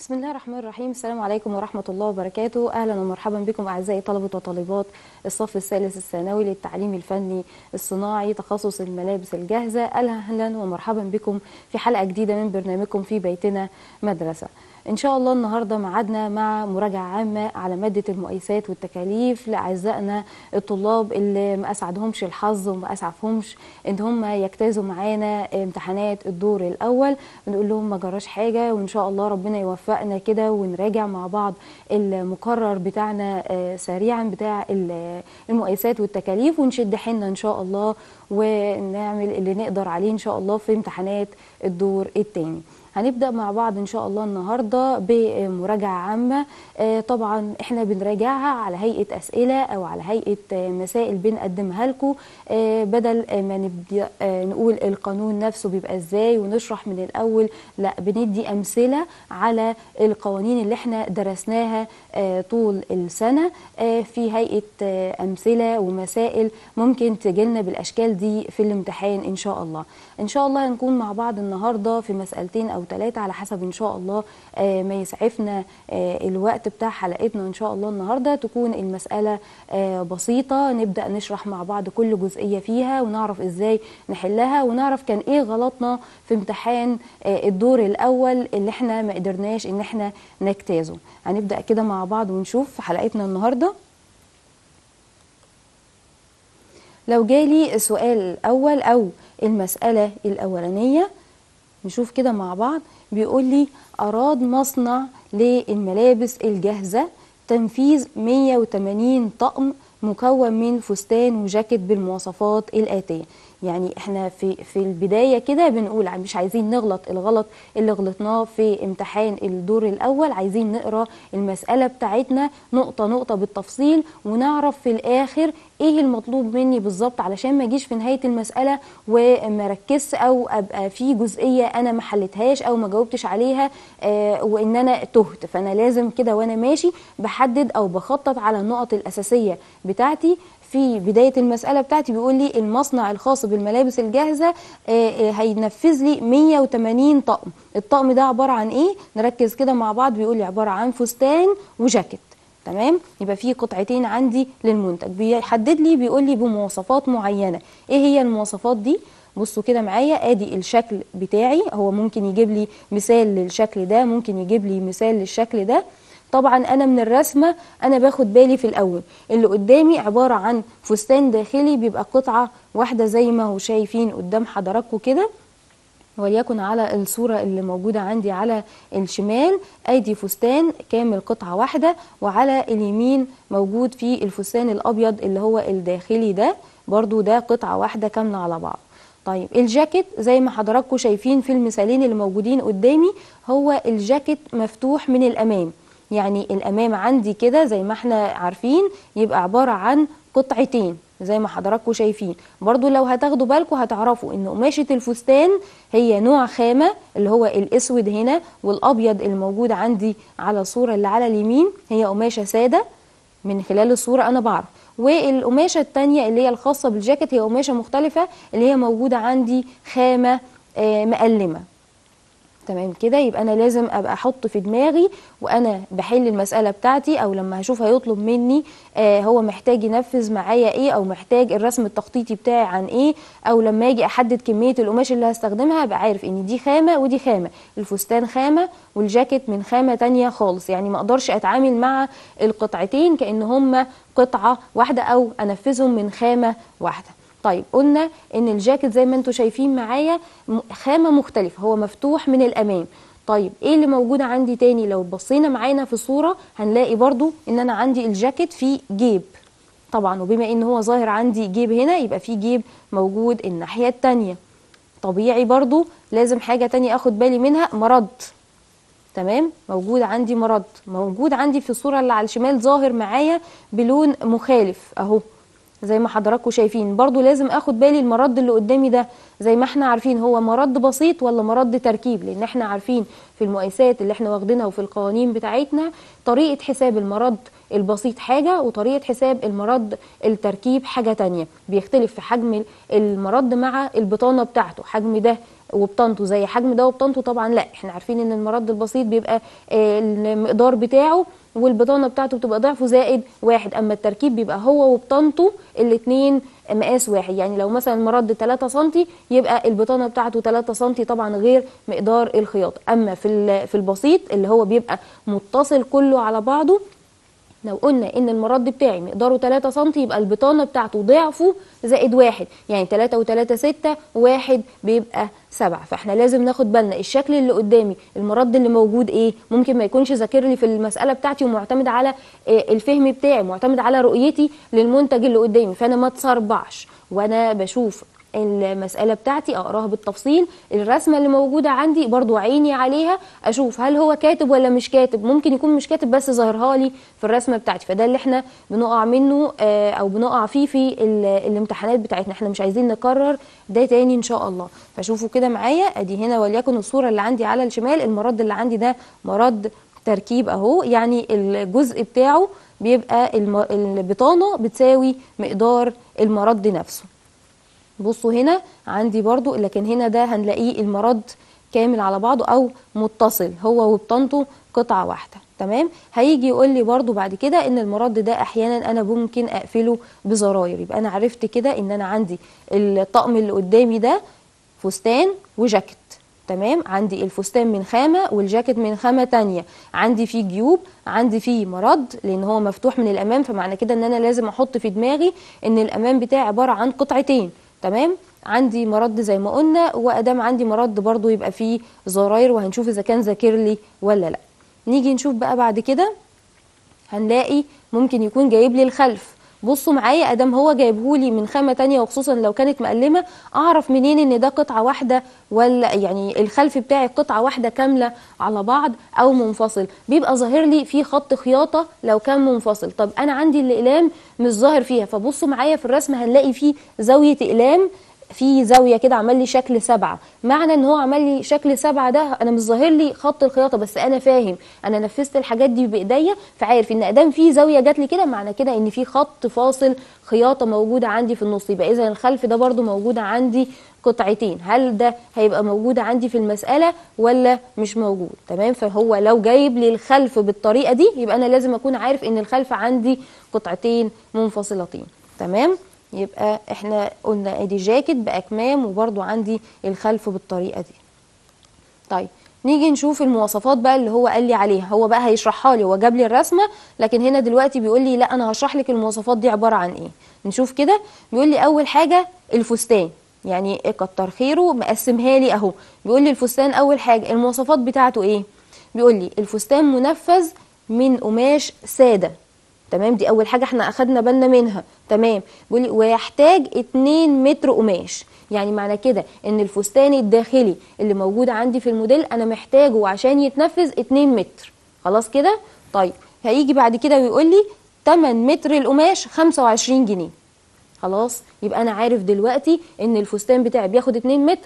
بسم الله الرحمن الرحيم السلام عليكم ورحمة الله وبركاته أهلا ومرحبا بكم أعزائي طلبة وطالبات الصف الثالث الثانوي للتعليم الفني الصناعي تخصص الملابس الجاهزة أهلا ومرحبا بكم في حلقة جديدة من برنامجكم في بيتنا مدرسة إن شاء الله النهاردة معادنا مع مراجعة عامة على مادة المقايسات والتكاليف لأعزائنا الطلاب اللي ما أسعدهمش الحظ وما أسعفهمش إن هم يجتازوا معانا امتحانات الدور الأول بنقول لهم ما جراش حاجة وإن شاء الله ربنا يوفقنا كده ونراجع مع بعض المقرر بتاعنا آه، سريعا بتاع ال- المقايسات والتكاليف ونشد حيلنا إن شاء الله ونعمل اللي نقدر عليه إن شاء الله في امتحانات الدور الثاني هنبدأ مع بعض إن شاء الله النهاردة بمراجعة عامة آه، طبعا إحنا بنراجعها على هيئة أسئلة أو على هيئة آه، مسائل بنقدمها لكم آه، بدل آه، ما نبدأ آه، نقول القانون نفسه بيبقى إزاي ونشرح من الأول لا بندي أمثلة على القوانين اللي إحنا درسناها آه، طول السنة آه، في هيئة آه، أمثلة ومسائل ممكن تجيلنا بالأشكال دي في الامتحان إن شاء الله إن شاء الله هنكون مع بعض النهاردة في مسألتين أو ثلاثة على حسب إن شاء الله آه، ما يسعفنا آه، الوقت بتاع حلقتنا إن شاء الله النهاردة تكون المسألة آه، بسيطة نبدأ نشرح مع بعض كل جزئية فيها ونعرف إزاي نحلها ونعرف كان إيه غلطنا في امتحان آه، الدور الأول اللي إحنا ما قدرناش إن إحنا نجتازه هنبدأ كده مع بعض ونشوف في حلقتنا النهارده لو جالي السؤال الأول أو المسألة الأولانية نشوف كده مع بعض بيقول لي أراد مصنع للملابس الجاهزة تنفيذ 180 طقم مكون من فستان وجاكيت بالمواصفات الآتية يعني احنا في في البدايه كده بنقول مش عايزين نغلط الغلط اللي غلطناه في امتحان الدور الاول عايزين نقرا المساله بتاعتنا نقطه نقطه بالتفصيل ونعرف في الاخر ايه المطلوب مني بالظبط علشان ما اجيش في نهايه المساله وما ركزش او ابقى في جزئيه انا ما حلتهاش او ما جاوبتش عليها آه وان انا تهت فانا لازم كده وانا ماشي بحدد او بخطط على النقط الاساسيه بتاعتي في بداية المسألة بتاعتي بيقول لي المصنع الخاص بالملابس الجاهزة آه، آه، هينفذ لي 180 طقم الطقم ده عبارة عن ايه نركز كده مع بعض بيقول لي عبارة عن فستان وجاكيت تمام يبقى في قطعتين عندي للمنتج بيحدد لي بيقول لي بمواصفات معينة ايه هي المواصفات دي بصوا كده معايا ادي الشكل بتاعي هو ممكن يجيب لي مثال للشكل ده ممكن يجيب لي مثال للشكل ده طبعا انا من الرسمه انا باخد بالي في الاول اللي قدامي عباره عن فستان داخلي بيبقى قطعه واحده زي ما هو شايفين قدام حضراتكم كده وليكن على الصورة اللي موجودة عندي على الشمال أيدي فستان كامل قطعة واحدة وعلى اليمين موجود في الفستان الأبيض اللي هو الداخلي ده برضو ده قطعة واحدة كاملة على بعض طيب الجاكيت زي ما حضراتكم شايفين في المثالين اللي موجودين قدامي هو الجاكيت مفتوح من الأمام يعني الأمام عندي كده زي ما احنا عارفين يبقى عبارة عن قطعتين زي ما حضراتكم شايفين برضو لو هتاخدوا بالكم هتعرفوا ان قماشة الفستان هي نوع خامة اللي هو الاسود هنا والابيض الموجود عندي على الصورة اللي على اليمين هي قماشة سادة من خلال الصورة انا بعرف والقماشة التانية اللي هي الخاصة بالجاكيت هي قماشة مختلفة اللي هي موجودة عندي خامة آه، مقلمة تمام كده يبقى انا لازم ابقى احط في دماغي وانا بحل المساله بتاعتي او لما هشوف هيطلب مني آه هو محتاج ينفذ معايا ايه او محتاج الرسم التخطيطي بتاعي عن ايه او لما اجي احدد كميه القماش اللي هستخدمها ابقى عارف ان دي خامه ودي خامه الفستان خامه والجاكيت من خامه تانية خالص يعني ما اقدرش اتعامل مع القطعتين كان هما قطعه واحده او انفذهم من خامه واحده طيب قلنا ان الجاكيت زي ما انتم شايفين معايا م- خامه مختلفه هو مفتوح من الامام طيب ايه اللي موجود عندي تاني لو بصينا معانا في الصوره هنلاقي برضو ان انا عندي الجاكيت فيه جيب طبعا وبما ان هو ظاهر عندي جيب هنا يبقى فيه جيب موجود الناحيه التانيه طبيعي برضو لازم حاجه تانية اخد بالي منها مرض تمام موجود عندي مرض موجود عندي في الصوره اللي على الشمال ظاهر معايا بلون مخالف اهو زي ما حضراتكم شايفين برضو لازم اخد بالي المرد اللي قدامي ده زي ما احنا عارفين هو مرد بسيط ولا مرد تركيب لان احنا عارفين في المقايسات اللي احنا واخدينها وفي القوانين بتاعتنا طريقة حساب المرد البسيط حاجة وطريقة حساب المرد التركيب حاجة تانية بيختلف في حجم المرد مع البطانة بتاعته حجم ده وبطنطه زي حجم ده وبطنطه طبعا لا احنا عارفين ان المرد البسيط بيبقى آه، المقدار بتاعه والبطانه بتاعته بتبقى ضعفه زائد واحد اما التركيب بيبقى هو وبطنطه الاتنين مقاس واحد يعني لو مثلا المرد 3 سم يبقى البطانه بتاعته 3 سم طبعا غير مقدار الخياطه اما في ال- في البسيط اللي هو بيبقى متصل كله على بعضه لو قلنا ان المرد بتاعي مقداره 3 سم يبقى البطانه بتاعته ضعفه زائد واحد يعني 3 و3 6 واحد بيبقى 7 فاحنا لازم ناخد بالنا الشكل اللي قدامي المرد اللي موجود ايه ممكن ما يكونش ذاكر لي في المساله بتاعتي ومعتمد على آه، الفهم بتاعي معتمد على رؤيتي للمنتج اللي قدامي فانا ما اتسربعش وانا بشوف المسألة بتاعتي أقراها بالتفصيل الرسمة اللي موجودة عندي برضو عيني عليها أشوف هل هو كاتب ولا مش كاتب ممكن يكون مش كاتب بس ظاهرها لي في الرسمة بتاعتي فده اللي احنا بنقع منه آه، أو بنقع فيه في ال- الامتحانات بتاعتنا احنا مش عايزين نكرر ده تاني إن شاء الله فشوفوا كده معايا أدي هنا وليكن الصورة اللي عندي على الشمال المرد اللي عندي ده مرد تركيب أهو يعني الجزء بتاعه بيبقى الم- البطانة بتساوي مقدار المرد نفسه بصوا هنا عندي برضو لكن هنا ده هنلاقيه المرد كامل على بعضه او متصل هو وبطنطه قطعة واحدة تمام هيجي يقول لي برضو بعد كده ان المرد ده احيانا انا ممكن اقفله بزراير يبقى انا عرفت كده ان انا عندي الطقم اللي قدامي ده فستان وجاكيت تمام عندي الفستان من خامة والجاكيت من خامة تانية عندي فيه جيوب عندي فيه مرد لان هو مفتوح من الامام فمعنى كده ان انا لازم احط في دماغي ان الامام بتاعي عبارة عن قطعتين تمام عندي مرد زي ما قلنا وادام عندي مرد برضو يبقى فيه زراير وهنشوف اذا كان ذاكر لي ولا لا نيجي نشوف بقى بعد كده هنلاقي ممكن يكون جايب لي الخلف بصوا معايا ادام هو جايبهولي من خامه تانية وخصوصا لو كانت مقلمه اعرف منين ان ده قطعه واحده ولا يعني الخلف بتاعي قطعه واحده كامله على بعض او منفصل بيبقى ظاهر لي في خط خياطه لو كان منفصل طب انا عندي الاقلام مش ظاهر فيها فبصوا معايا في الرسم هنلاقي فيه زاويه اقلام في زاويه كده عمل لي شكل سبعه معنى ان هو عمل لي شكل سبعه ده انا مش ظاهر لي خط الخياطه بس انا فاهم انا نفذت الحاجات دي بايديا فعارف ان ادام في زاويه جات لي كده معنى كده ان في خط فاصل خياطه موجوده عندي في النص يبقى اذا الخلف ده برده موجود عندي قطعتين هل ده هيبقى موجود عندي في المساله ولا مش موجود تمام فهو لو جايب لي الخلف بالطريقه دي يبقى انا لازم اكون عارف ان الخلف عندي قطعتين منفصلتين تمام يبقى احنا قلنا ادي جاكيت باكمام وبرضو عندي الخلف بالطريقه دي طيب نيجي نشوف المواصفات بقى اللي هو قال لي عليها هو بقى هيشرحها لي هو جاب لي الرسمه لكن هنا دلوقتي بيقول لي لا انا هشرح لك المواصفات دي عباره عن ايه نشوف كده بيقول لي اول حاجه الفستان يعني كتر خيره مقسمها لي اهو بيقول لي الفستان اول حاجه المواصفات بتاعته ايه بيقول لي الفستان منفذ من قماش ساده تمام دي اول حاجه احنا اخدنا بالنا منها تمام بيقول لي ويحتاج 2 متر قماش يعني معنى كده ان الفستان الداخلي اللي موجود عندي في الموديل انا محتاجه عشان يتنفذ 2 متر خلاص كده طيب هيجي بعد كده ويقول لي 8 متر القماش 25 جنيه خلاص يبقى انا عارف دلوقتي ان الفستان بتاعي بياخد 2 متر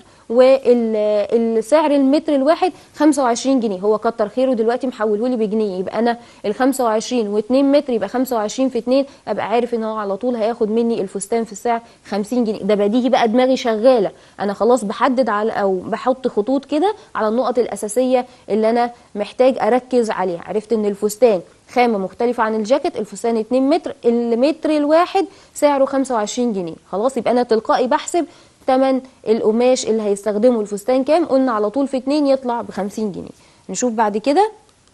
والسعر المتر الواحد 25 جنيه هو كتر خيره دلوقتي محوله لي بجنيه يبقى انا ال 25 و2 متر يبقى 25 في 2 ابقى عارف ان هو على طول هياخد مني الفستان في السعر 50 جنيه ده بديهي بقى دماغي شغاله انا خلاص بحدد على او بحط خطوط كده على النقط الاساسيه اللي انا محتاج اركز عليها عرفت ان الفستان خامة مختلفة عن الجاكيت الفستان 2 متر المتر الواحد سعره 25 جنيه خلاص يبقى أنا تلقائي بحسب تمن القماش اللي هيستخدمه الفستان كام قلنا على طول في 2 يطلع ب 50 جنيه نشوف بعد كده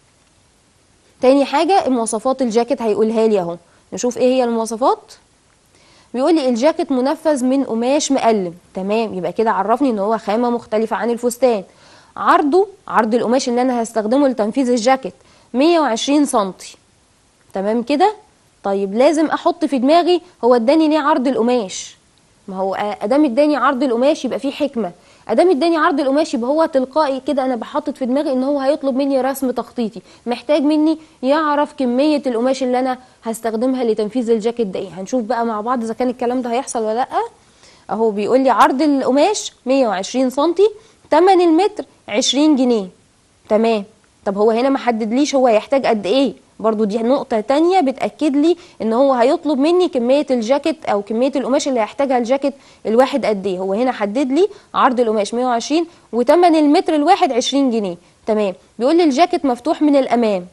تاني حاجة مواصفات الجاكيت هيقولها لي اهو نشوف ايه هي المواصفات بيقول لي الجاكيت منفذ من قماش مقلم تمام يبقى كده عرفني ان هو خامة مختلفة عن الفستان عرضه عرض القماش اللي انا هستخدمه لتنفيذ الجاكيت 120 سنتي تمام كده طيب لازم احط في دماغي هو اداني ليه عرض القماش ما هو ادام اداني عرض القماش يبقى فيه حكمه ادام اداني عرض القماش يبقى هو تلقائي كده انا بحطط في دماغي ان هو هيطلب مني رسم تخطيطي محتاج مني يعرف كميه القماش اللي انا هستخدمها لتنفيذ الجاكيت ده ايه هنشوف بقى مع بعض اذا كان الكلام ده هيحصل ولا لا اهو بيقول لي عرض القماش 120 سنتي تمن المتر 20 جنيه تمام طب هو هنا ما حددليش هو هيحتاج قد ايه برضو دي نقطة تانية بتأكد لي ان هو هيطلب مني كمية الجاكيت او كمية القماش اللي هيحتاجها الجاكيت الواحد قد ايه هو هنا حدد لي عرض القماش 120 وتمن المتر الواحد 20 جنيه تمام بيقول لي الجاكيت مفتوح من الامام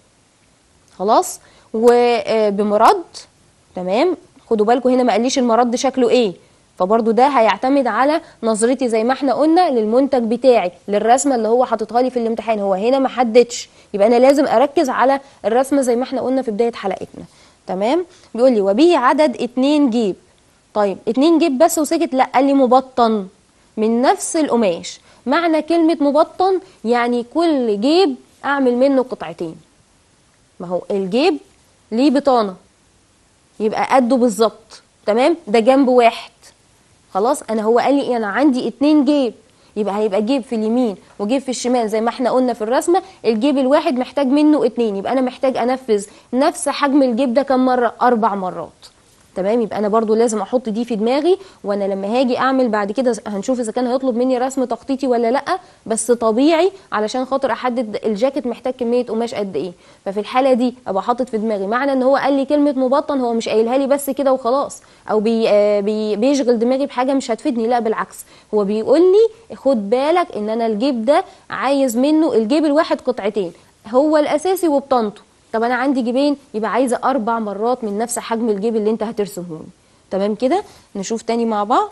خلاص وبمرد تمام خدوا بالكم هنا ما قاليش المرد شكله ايه فبرضو ده هيعتمد على نظرتي زي ما احنا قلنا للمنتج بتاعي للرسمه اللي هو حاططها لي في الامتحان هو هنا ما حددش يبقى انا لازم اركز على الرسمه زي ما احنا قلنا في بدايه حلقتنا تمام بيقول لي وبه عدد اتنين جيب طيب اتنين جيب بس وسكت لا قال لي مبطن من نفس القماش معنى كلمه مبطن يعني كل جيب اعمل منه قطعتين ما هو الجيب ليه بطانه يبقى قده بالظبط تمام ده جنب واحد خلاص انا هو قال لي انا عندي اتنين جيب يبقى هيبقى جيب في اليمين وجيب في الشمال زي ما احنا قلنا في الرسمه الجيب الواحد محتاج منه اتنين يبقى انا محتاج انفذ نفس حجم الجيب ده كم مره اربع مرات تمام يبقى انا برضو لازم احط دي في دماغي وانا لما هاجي اعمل بعد كده هنشوف اذا كان هيطلب مني رسم تخطيطي ولا لا بس طبيعي علشان خاطر احدد الجاكيت محتاج كميه قماش قد ايه ففي الحاله دي ابقى حاطط في دماغي معنى ان هو قال لي كلمه مبطن هو مش قايلها لي بس كده وخلاص او بي آه بي بيشغل دماغي بحاجه مش هتفيدني لا بالعكس هو بيقول لي خد بالك ان انا الجيب ده عايز منه الجيب الواحد قطعتين هو الاساسي وبطنته طب انا عندي جيبين يبقى عايزه اربع مرات من نفس حجم الجيب اللي انت هترسمه لي تمام كده نشوف تاني مع بعض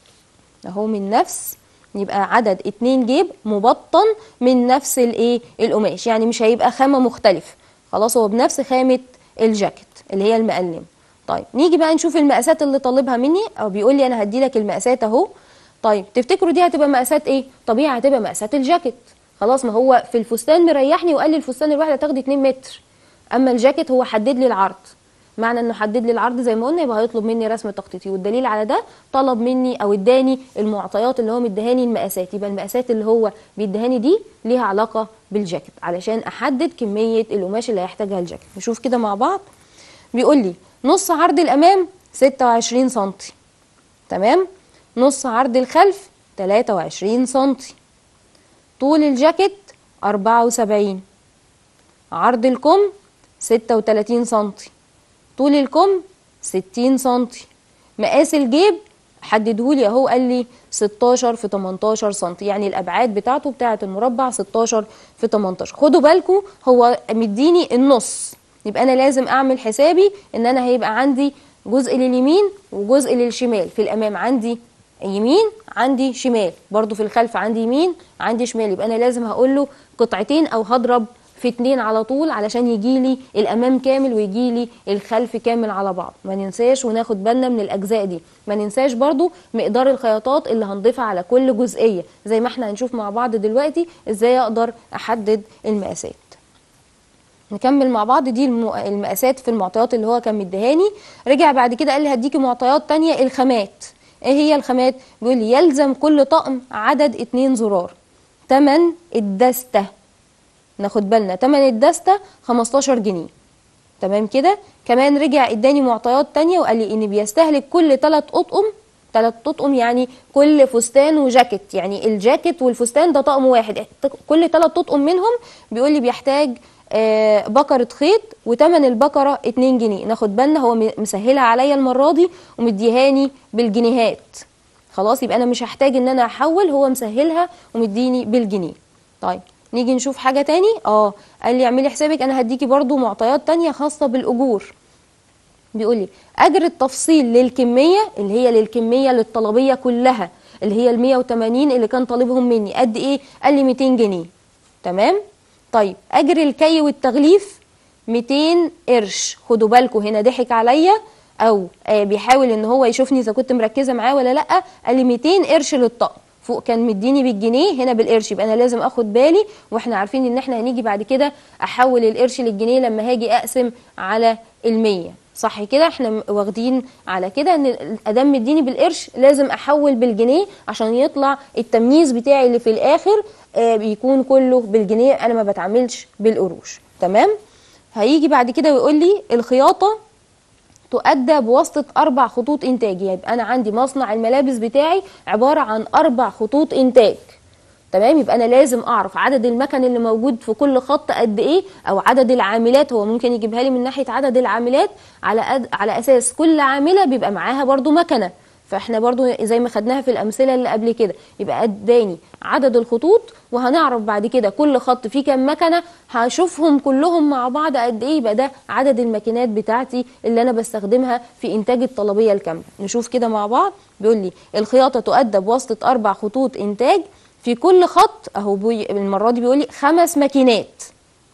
اهو من نفس يبقى عدد اتنين جيب مبطن من نفس الايه القماش يعني مش هيبقى خامه مختلف خلاص هو بنفس خامه الجاكيت اللي هي المقلم طيب نيجي بقى نشوف المقاسات اللي طالبها مني او بيقول لي انا هدي لك المقاسات اهو طيب تفتكروا دي هتبقى مقاسات ايه طبيعي هتبقى مقاسات الجاكيت خلاص ما هو في الفستان مريحني وقال لي الفستان الواحد هتاخدي 2 متر اما الجاكيت هو حدد لي العرض معنى انه حدد لي العرض زي ما قلنا يبقى هيطلب مني رسم تخطيطي والدليل على ده طلب مني او اداني المعطيات اللي هو مديهاني المقاسات يبقى المقاسات اللي هو بيديهاني دي ليها علاقه بالجاكيت علشان احدد كميه القماش اللي هيحتاجها الجاكيت نشوف كده مع بعض بيقول لي نص عرض الامام 26 سم تمام نص عرض الخلف 23 سم طول الجاكيت 74 عرض الكم 36 سنتي طول الكم 60 سنتي مقاس الجيب حددهولي اهو قال لي 16 في 18 سنتي يعني الابعاد بتاعته بتاعه المربع 16 في 18 خدوا بالكم هو مديني النص يبقى انا لازم اعمل حسابي ان انا هيبقى عندي جزء لليمين وجزء للشمال في الامام عندي يمين عندي شمال برضو في الخلف عندي يمين عندي شمال يبقى انا لازم هقول له قطعتين او هضرب في اتنين على طول علشان يجي لي الامام كامل ويجي لي الخلف كامل على بعض ما ننساش وناخد بالنا من الاجزاء دي ما ننساش برضو مقدار الخياطات اللي هنضيفها على كل جزئيه زي ما احنا هنشوف مع بعض دلوقتي ازاي اقدر احدد المقاسات نكمل مع بعض دي المقاسات في المعطيات اللي هو كان مديهاني رجع بعد كده قال لي هديكي معطيات تانية الخامات ايه هي الخامات بيقول لي يلزم كل طقم عدد اتنين زرار تمن الدستة ناخد بالنا تمن الدستة 15 جنيه تمام كده كمان رجع اداني معطيات تانية وقال لي ان بيستهلك كل تلات اطقم تلات اطقم يعني كل فستان وجاكيت يعني الجاكيت والفستان ده طقم واحد كل تلات اطقم منهم بيقول لي بيحتاج آه بكرة خيط وتمن البكرة 2 جنيه ناخد بالنا هو مسهلها عليا المرة دي ومديهاني بالجنيهات خلاص يبقى انا مش هحتاج ان انا احول هو مسهلها ومديني بالجنيه طيب نيجي نشوف حاجة تاني اه قال لي اعملي حسابك انا هديكي برضو معطيات تانية خاصة بالاجور بيقول لي اجر التفصيل للكمية اللي هي للكمية للطلبية كلها اللي هي ال 180 اللي كان طالبهم مني قد ايه قال لي 200 جنيه تمام طيب اجر الكي والتغليف 200 قرش خدوا بالكم هنا ضحك عليا او آه بيحاول ان هو يشوفني اذا كنت مركزه معاه ولا لا قال لي 200 قرش للطقم فوق كان مديني بالجنيه هنا بالقرش يبقى انا لازم اخد بالي واحنا عارفين ان احنا هنيجي بعد كده احول القرش للجنيه لما هاجي اقسم على المية صح كده احنا واخدين على كده ان ادام مديني بالقرش لازم احول بالجنيه عشان يطلع التمييز بتاعي اللي في الاخر آه بيكون كله بالجنيه انا ما بتعاملش بالقروش تمام هيجي بعد كده ويقول لي الخياطه تؤدى بواسطة أربع خطوط إنتاج يبقى أنا عندي مصنع الملابس بتاعي عبارة عن أربع خطوط إنتاج تمام يبقى انا لازم اعرف عدد المكن اللي موجود في كل خط قد ايه او عدد العاملات هو ممكن يجيبها لي من ناحيه عدد العاملات على أد... على اساس كل عامله بيبقى معاها برضو مكنه فاحنا برضو زي ما خدناها في الامثله اللي قبل كده يبقى اداني عدد الخطوط وهنعرف بعد كده كل خط فيه كام مكنه هشوفهم كلهم مع بعض قد ايه يبقى ده عدد الماكينات بتاعتي اللي انا بستخدمها في انتاج الطلبيه الكامله نشوف كده مع بعض بيقول لي الخياطه تؤدى بواسطه اربع خطوط انتاج في كل خط اهو بي المره دي بيقول لي خمس ماكينات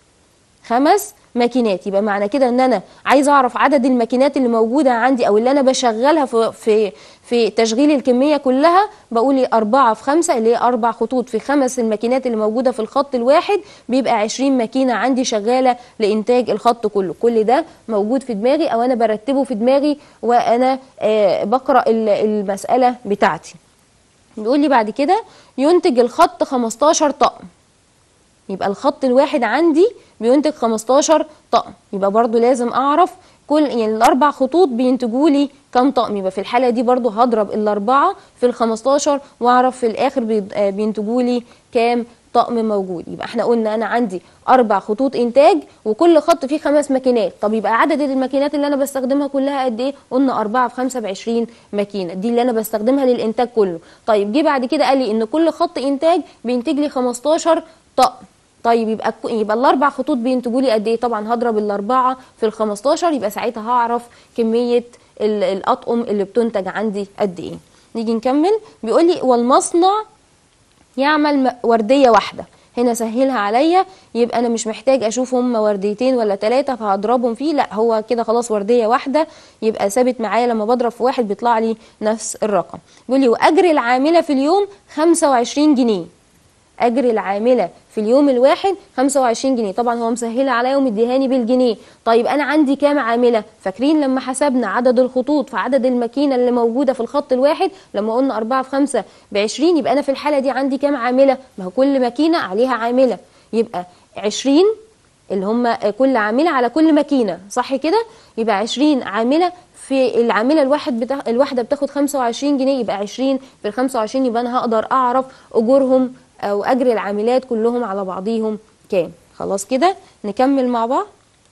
خمس ماكينات يبقى معنى كده ان انا عايزه اعرف عدد الماكينات اللي موجوده عندي او اللي انا بشغلها في في في تشغيل الكميه كلها بقول لي أربعة في خمسة اللي هي أربع خطوط في خمس الماكينات اللي موجودة في الخط الواحد بيبقى 20 ماكينة عندي شغالة لإنتاج الخط كله كل ده موجود في دماغي أو أنا برتبه في دماغي وأنا آه بقرأ المسألة بتاعتي بيقول لي بعد كده ينتج الخط 15 طقم يبقى الخط الواحد عندي بينتج 15 طقم يبقى برضو لازم اعرف كل يعني الاربع خطوط بينتجوا لي كام طقم يبقى في الحاله دي برضو هضرب الاربعه في ال 15 واعرف في الاخر بينتجوا لي كام طقم موجود يبقى احنا قلنا انا عندي اربع خطوط انتاج وكل خط فيه خمس ماكينات طب يبقى عدد الماكينات اللي انا بستخدمها كلها قد ايه قلنا 4 في 5 ب 20 ماكينه دي اللي انا بستخدمها للانتاج كله طيب جه بعد كده قال لي ان كل خط انتاج بينتج لي 15 طقم طيب يبقى يبقى الاربع خطوط بينتجوا لي قد ايه طبعا هضرب الاربعه في ال 15 يبقى ساعتها هعرف كميه الاطقم اللي بتنتج عندي قد ايه نيجي نكمل بيقول لي والمصنع يعمل ورديه واحده هنا سهلها عليا يبقى انا مش محتاج اشوف هم ورديتين ولا ثلاثه فهضربهم فيه لا هو كده خلاص ورديه واحده يبقى ثابت معايا لما بضرب في واحد بيطلع لي نفس الرقم بيقول لي واجر العامله في اليوم 25 جنيه اجر العامله في اليوم الواحد 25 جنيه طبعا هو مسهلها عليا ومديهاني بالجنيه طيب انا عندي كام عامله فاكرين لما حسبنا عدد الخطوط في عدد الماكينه اللي موجوده في الخط الواحد لما قلنا 4 في 5 ب 20 يبقى انا في الحاله دي عندي كام عامله ما هو كل ماكينه عليها عامله يبقى 20 اللي هم كل عامله على كل ماكينه صح كده يبقى 20 عامله في العامله الواحد بتا... الواحده بتاخد 25 جنيه يبقى 20 في ال 25 يبقى انا هقدر اعرف اجورهم او اجر العاملات كلهم على بعضيهم كام خلاص كده نكمل مع بعض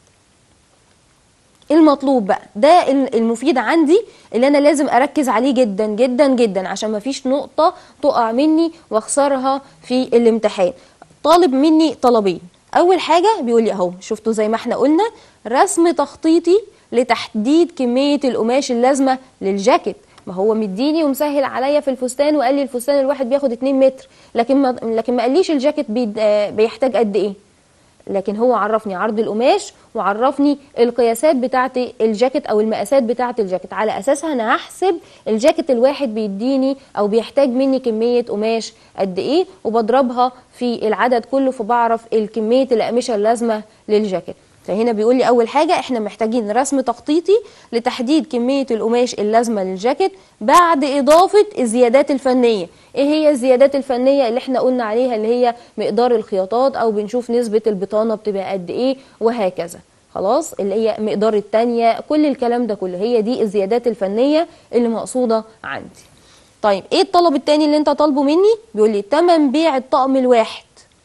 المطلوب بقى ده المفيد عندي اللي انا لازم اركز عليه جدا جدا جدا عشان ما فيش نقطه تقع مني واخسرها في الامتحان طالب مني طلبين اول حاجه بيقول لي اهو شفتوا زي ما احنا قلنا رسم تخطيطي لتحديد كميه القماش اللازمه للجاكيت ما هو مديني ومسهل عليا في الفستان وقال لي الفستان الواحد بياخد 2 متر لكن ما لكن ما قاليش الجاكيت بي بيحتاج قد ايه لكن هو عرفني عرض القماش وعرفني القياسات بتاعه الجاكيت او المقاسات بتاعه الجاكيت على اساسها انا هحسب الجاكيت الواحد بيديني او بيحتاج مني كميه قماش قد ايه وبضربها في العدد كله فبعرف الكميه الاقمشه اللازمه للجاكيت فهنا بيقول لي اول حاجه احنا محتاجين رسم تخطيطي لتحديد كميه القماش اللازمه للجاكيت بعد اضافه الزيادات الفنيه ايه هي الزيادات الفنيه اللي احنا قلنا عليها اللي هي مقدار الخياطات او بنشوف نسبه البطانه بتبقى قد ايه وهكذا خلاص اللي هي مقدار التانية كل الكلام ده كله هي دي الزيادات الفنيه اللي مقصوده عندي طيب ايه الطلب التاني اللي انت طالبه مني بيقول لي تمن بيع الطقم الواحد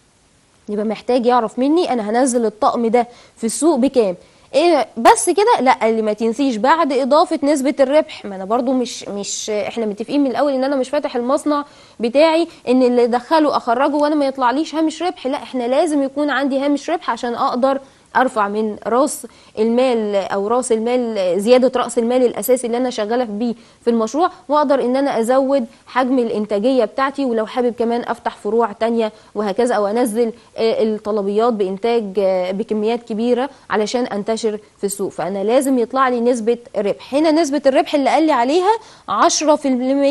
يبقى محتاج يعرف مني انا هنزل الطقم ده في السوق بكام ايه بس كده لا اللي ما تنسيش بعد اضافه نسبه الربح ما انا برضو مش مش احنا متفقين من الاول ان انا مش فاتح المصنع بتاعي ان اللي دخله اخرجه وانا ما يطلعليش هامش ربح لا احنا لازم يكون عندي هامش ربح عشان اقدر ارفع من راس المال او راس المال زياده راس المال الاساسي اللي انا شغاله بيه في المشروع واقدر ان انا ازود حجم الانتاجيه بتاعتي ولو حابب كمان افتح فروع تانية وهكذا او انزل الطلبيات بانتاج بكميات كبيره علشان انتشر في السوق فانا لازم يطلع لي نسبه ربح هنا نسبه الربح اللي قال لي عليها 10%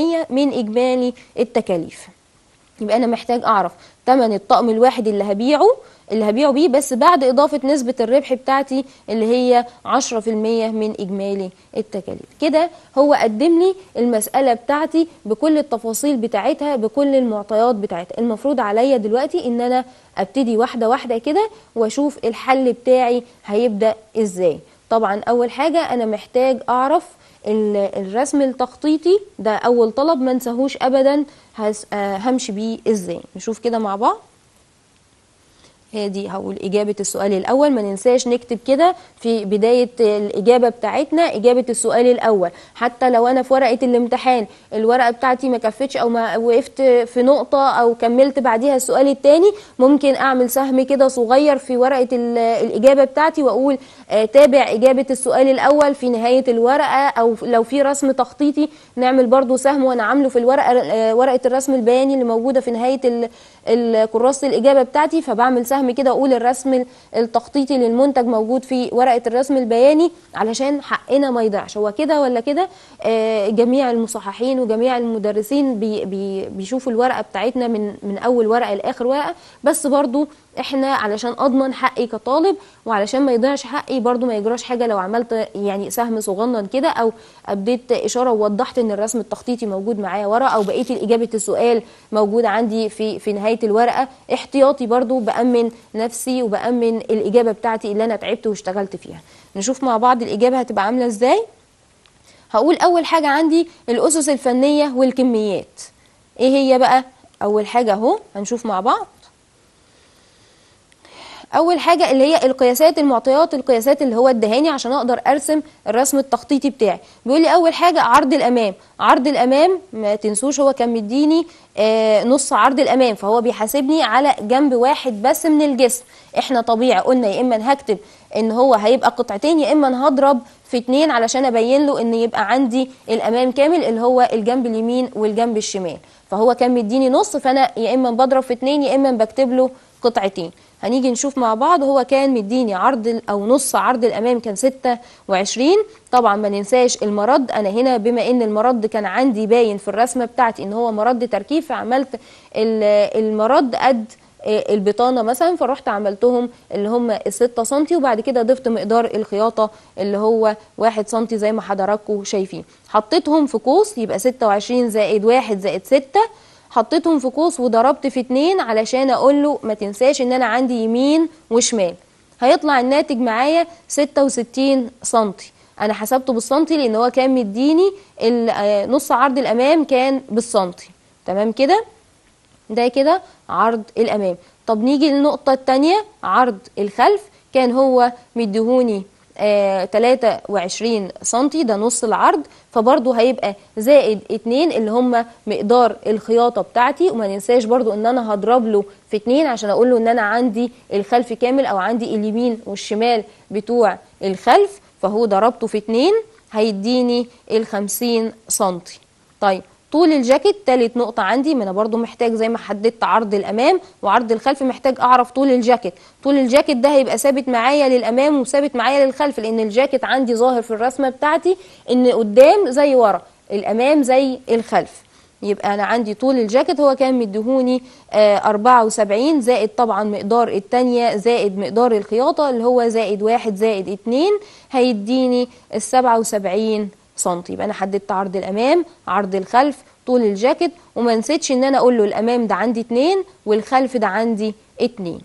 من اجمالي التكاليف يبقى انا محتاج اعرف ثمن الطقم الواحد اللي هبيعه اللي هبيعه بيه بس بعد إضافة نسبة الربح بتاعتي اللي هي 10% من إجمالي التكاليف كده هو قدم لي المسألة بتاعتي بكل التفاصيل بتاعتها بكل المعطيات بتاعتها المفروض عليا دلوقتي إن أنا أبتدي واحدة واحدة كده وأشوف الحل بتاعي هيبدأ إزاي طبعا اول حاجه انا محتاج اعرف ال- الرسم التخطيطي ده اول طلب ما انساهوش ابدا هس- آه، همشي بيه ازاي نشوف كده مع بعض هي دي هقول إجابة السؤال الأول ما ننساش نكتب كده في بداية الإجابة بتاعتنا إجابة السؤال الأول حتى لو أنا في ورقة الامتحان الورقة بتاعتي ما كفتش أو ما وقفت في نقطة أو كملت بعديها السؤال التاني ممكن أعمل سهم كده صغير في ورقة ال- الإجابة بتاعتي وأقول آه، تابع إجابة السؤال الأول في نهاية الورقة أو لو في رسم تخطيطي نعمل برضو سهم وأنا عامله في الورقة آه، ورقة الرسم البياني اللي موجودة في نهاية ال- ال- كراسة الإجابة بتاعتي فبعمل سهم كده أقول الرسم التخطيطي للمنتج موجود في ورقة الرسم البياني علشان حقنا ما يضيعش هو كده ولا كده آه، جميع المصححين وجميع المدرسين بي بي بيشوفوا الورقة بتاعتنا من من أول ورقة لآخر ورقة بس برضو احنا علشان اضمن حقي كطالب وعلشان ما يضيعش حقي برضو ما يجراش حاجه لو عملت يعني سهم صغنن كده او اديت اشاره ووضحت ان الرسم التخطيطي موجود معايا ورا او بقيه اجابه السؤال موجوده عندي في في نهايه الورقه احتياطي برضو بامن نفسي وبامن الاجابه بتاعتي اللي انا تعبت واشتغلت فيها نشوف مع بعض الاجابه هتبقى عامله ازاي هقول اول حاجه عندي الاسس الفنيه والكميات ايه هي بقى اول حاجه اهو هنشوف مع بعض اول حاجه اللي هي القياسات المعطيات القياسات اللي هو ادهاني عشان اقدر ارسم الرسم التخطيطي بتاعي بيقول لي اول حاجه عرض الامام عرض الامام ما تنسوش هو كان مديني آه نص عرض الامام فهو بيحاسبني على جنب واحد بس من الجسم احنا طبيعي قلنا يا اما هكتب ان هو هيبقى قطعتين يا اما هضرب في اتنين علشان ابين له ان يبقى عندي الامام كامل اللي هو الجنب اليمين والجنب الشمال فهو كان مديني نص فانا يا اما بضرب في اتنين يا اما بكتب له قطعتين هنيجي نشوف مع بعض هو كان مديني عرض ال- او نص عرض الامام كان 26 طبعا ما ننساش المرد انا هنا بما ان المرد كان عندي باين في الرسمه بتاعتي ان هو مرد تركيب فعملت ال- المرد قد آه، البطانه مثلا فرحت عملتهم اللي هم الستة سنتي وبعد كده ضفت مقدار الخياطه اللي هو واحد سنتي زي ما حضراتكم شايفين حطيتهم في قوس يبقى 26 زائد واحد زائد ستة حطيتهم في قوس وضربت في اتنين علشان اقول له ما تنساش ان انا عندي يمين وشمال هيطلع الناتج معايا 66 سنتي انا حسبته بالسنتي لان هو كان مديني ال- آه، نص عرض الامام كان بالسنتي تمام كده ده كده عرض الامام طب نيجي للنقطة التانية عرض الخلف كان هو مديهوني آه 23 سنتي ده نص العرض فبرضه هيبقى زائد اتنين اللي هم مقدار الخياطة بتاعتي وما ننساش برضه ان انا هضرب له في اتنين عشان اقول له ان انا عندي الخلف كامل او عندي اليمين والشمال بتوع الخلف فهو ضربته في اتنين هيديني الخمسين سنتي طيب طول الجاكيت تالت نقطة عندي ما انا برضو محتاج زي ما حددت عرض الامام وعرض الخلف محتاج اعرف طول الجاكيت طول الجاكيت ده هيبقى ثابت معايا للامام وثابت معايا للخلف لان الجاكيت عندي ظاهر في الرسمة بتاعتي ان قدام زي ورا الامام زي الخلف يبقى انا عندي طول الجاكيت هو كان مديهوني آه 74 زائد طبعا مقدار التانية زائد مقدار الخياطة اللي هو زائد واحد زائد اتنين هيديني ال 77 سنتي يبقى انا حددت عرض الامام عرض الخلف طول الجاكيت وما نسيتش ان انا اقول له الامام ده عندي اتنين والخلف ده عندي اتنين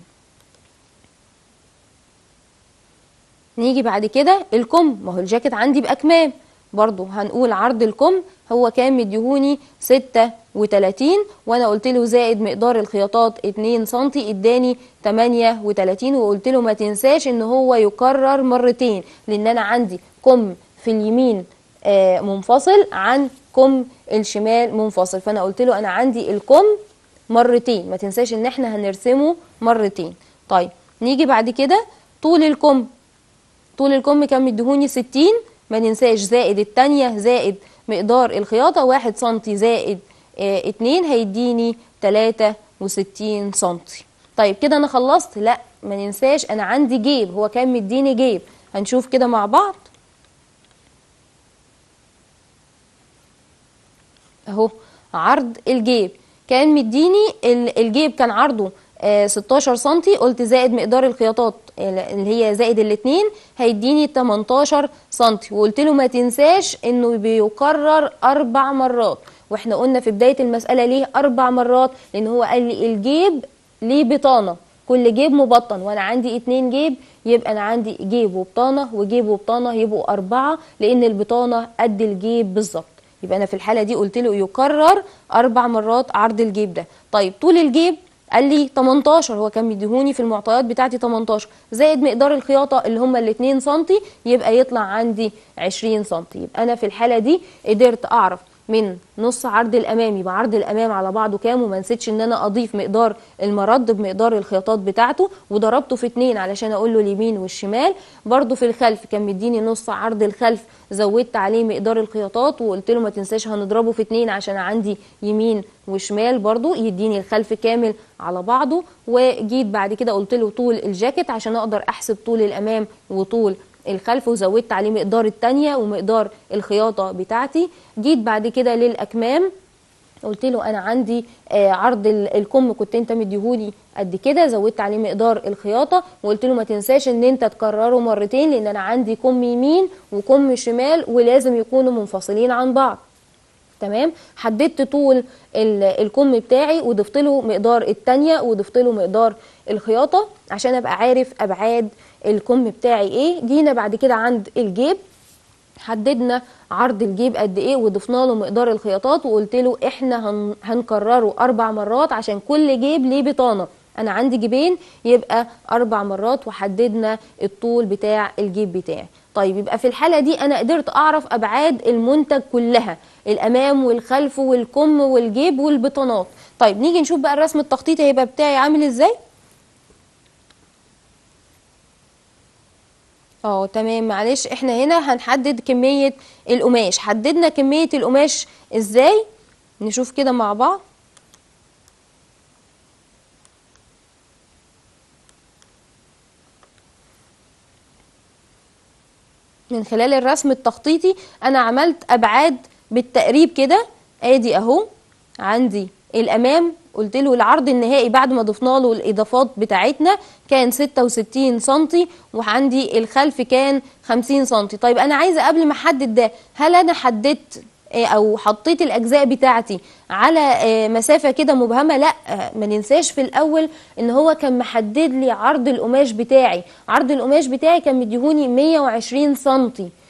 نيجي بعد كده الكم ما هو الجاكيت عندي باكمام برضو هنقول عرض الكم هو كان مديهوني 36 وانا قلت له زائد مقدار الخياطات 2 سنتي اداني 38 وقلت له ما تنساش ان هو يكرر مرتين لان انا عندي كم في اليمين آه، منفصل عن كم الشمال منفصل فانا قلت له انا عندي الكم مرتين ما تنساش ان احنا هنرسمه مرتين طيب نيجي بعد كده طول الكم طول الكم كان مديهوني 60 ما ننساش زائد التانية زائد مقدار الخياطة واحد سنتي زائد اه اتنين هيديني تلاتة وستين سنتي طيب كده انا خلصت لا ما ننساش انا عندي جيب هو كان مديني جيب هنشوف كده مع بعض اهو عرض الجيب كان مديني ال- الجيب كان عرضه آه، 16 سنتي قلت زائد مقدار الخياطات اللي هي زائد الاتنين هيديني 18 سنتي وقلت له ما تنساش انه بيكرر اربع مرات واحنا قلنا في بداية المسألة ليه اربع مرات لان هو قال لي الجيب ليه بطانة كل جيب مبطن وانا عندي اتنين جيب يبقى انا عندي جيب وبطانه وجيب وبطانه يبقوا اربعه لان البطانه قد الجيب بالظبط يبقى انا في الحاله دي قلت له يكرر اربع مرات عرض الجيب ده طيب طول الجيب قال لي 18 هو كان مديهوني في المعطيات بتاعتي 18 زائد مقدار الخياطه اللي هم ال 2 سم يبقى يطلع عندي 20 سم يبقى انا في الحاله دي قدرت اعرف من نص عرض الامام يبقى عرض الامام على بعضه كام وما نسيتش ان انا اضيف مقدار المرد بمقدار الخياطات بتاعته وضربته في اتنين علشان اقول له اليمين والشمال برضه في الخلف كان مديني نص عرض الخلف زودت عليه مقدار الخياطات وقلت له ما تنساش هنضربه في اتنين عشان عندي يمين وشمال برضه يديني الخلف كامل على بعضه وجيت بعد كده قلت له طول الجاكيت عشان اقدر احسب طول الامام وطول الخلف وزودت عليه مقدار التانية ومقدار الخياطة بتاعتي جيت بعد كده للأكمام قلت له انا عندي آه عرض الكم كنت انت مديهولي قد كده زودت عليه مقدار الخياطه وقلت له ما تنساش ان انت تكرره مرتين لان انا عندي كم يمين وكم شمال ولازم يكونوا منفصلين عن بعض تمام حددت طول الكم بتاعي وضفت له مقدار التانية وضفت له مقدار الخياطه عشان ابقى عارف ابعاد الكم بتاعي ايه جينا بعد كده عند الجيب حددنا عرض الجيب قد ايه وضفنا له مقدار الخياطات وقلت له احنا هن هنكرره اربع مرات عشان كل جيب ليه بطانه انا عندي جيبين يبقى اربع مرات وحددنا الطول بتاع الجيب بتاعي طيب يبقى في الحاله دي انا قدرت اعرف ابعاد المنتج كلها الامام والخلف والكم والجيب والبطانات طيب نيجي نشوف بقى الرسم التخطيطي هيبقى بتاعي عامل ازاي اه تمام معلش احنا هنا هنحدد كمية القماش حددنا كمية القماش ازاي نشوف كده مع بعض من خلال الرسم التخطيطي انا عملت ابعاد بالتقريب كده ادي اهو عندي الامام قلت له العرض النهائي بعد ما ضفنا له الاضافات بتاعتنا كان 66 سم وعندي الخلف كان 50 سم طيب انا عايزه قبل ما احدد ده هل انا حددت او حطيت الاجزاء بتاعتي على مسافه كده مبهمه لا ما ننساش في الاول ان هو كان محدد لي عرض القماش بتاعي عرض القماش بتاعي كان مديهوني 120 سم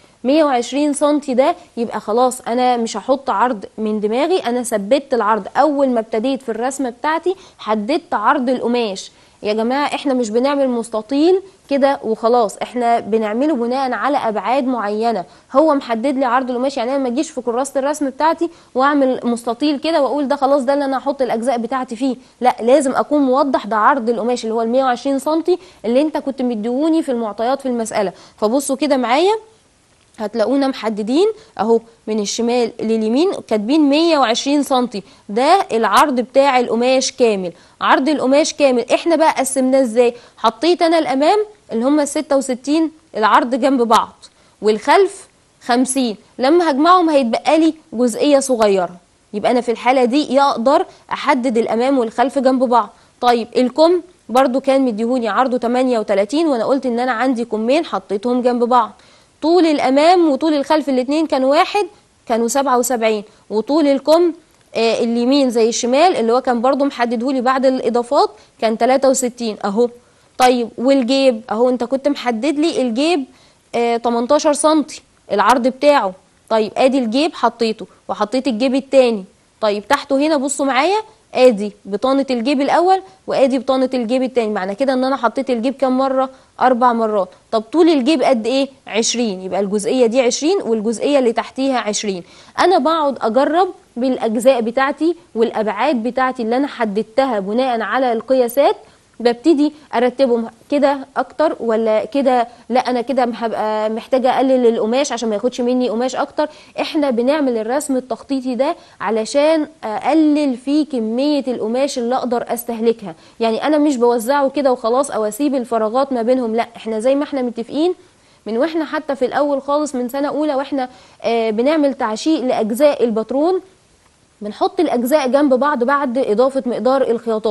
120 سم ده يبقى خلاص انا مش هحط عرض من دماغي انا ثبت العرض اول ما ابتديت في الرسمه بتاعتي حددت عرض القماش يا جماعه احنا مش بنعمل مستطيل كده وخلاص احنا بنعمله بناء على ابعاد معينه هو محدد لي عرض القماش يعني انا ما اجيش في كراسه الرسم بتاعتي واعمل مستطيل كده واقول ده خلاص ده اللي انا هحط الاجزاء بتاعتي فيه لا لازم اكون موضح ده عرض القماش اللي هو ال 120 سم اللي انت كنت مديهوني في المعطيات في المساله فبصوا كده معايا هتلاقونا محددين اهو من الشمال لليمين كاتبين 120 سم ده العرض بتاع القماش كامل عرض القماش كامل احنا بقى قسمناه ازاي حطيت انا الامام اللي هم 66 العرض جنب بعض والخلف 50 لما هجمعهم هيتبقى لي جزئيه صغيره يبقى انا في الحاله دي يقدر احدد الامام والخلف جنب بعض طيب الكم برضو كان مديهوني عرضه 38 وانا قلت ان انا عندي كمين حطيتهم جنب بعض طول الامام وطول الخلف الاثنين كانوا واحد كانوا 77 وطول الكم آه اليمين زي الشمال اللي هو كان برضو محددهولي بعد الاضافات كان 63 اهو طيب والجيب اهو انت كنت محدد لي الجيب آه 18 سم العرض بتاعه طيب ادي الجيب حطيته وحطيت الجيب التاني طيب تحته هنا بصوا معايا ادي بطانه الجيب الاول وادي بطانه الجيب التاني معنى كده ان انا حطيت الجيب كام مره اربع مرات طب طول الجيب قد ايه 20 يبقى الجزئيه دي 20 والجزئيه اللي تحتيها 20 انا بقعد اجرب بالاجزاء بتاعتي والابعاد بتاعتي اللي انا حددتها بناء على القياسات ببتدي ارتبهم كده اكتر ولا كده لا انا كده هبقى محتاجه اقلل القماش عشان ما ياخدش مني قماش اكتر احنا بنعمل الرسم التخطيطي ده علشان اقلل فيه كميه القماش اللي اقدر استهلكها يعني انا مش بوزعه كده وخلاص او اسيب الفراغات ما بينهم لا احنا زي ما احنا متفقين من واحنا حتى في الاول خالص من سنه اولى واحنا آه بنعمل تعشيق لاجزاء الباترون بنحط الاجزاء جنب بعض بعد اضافه مقدار الخياطات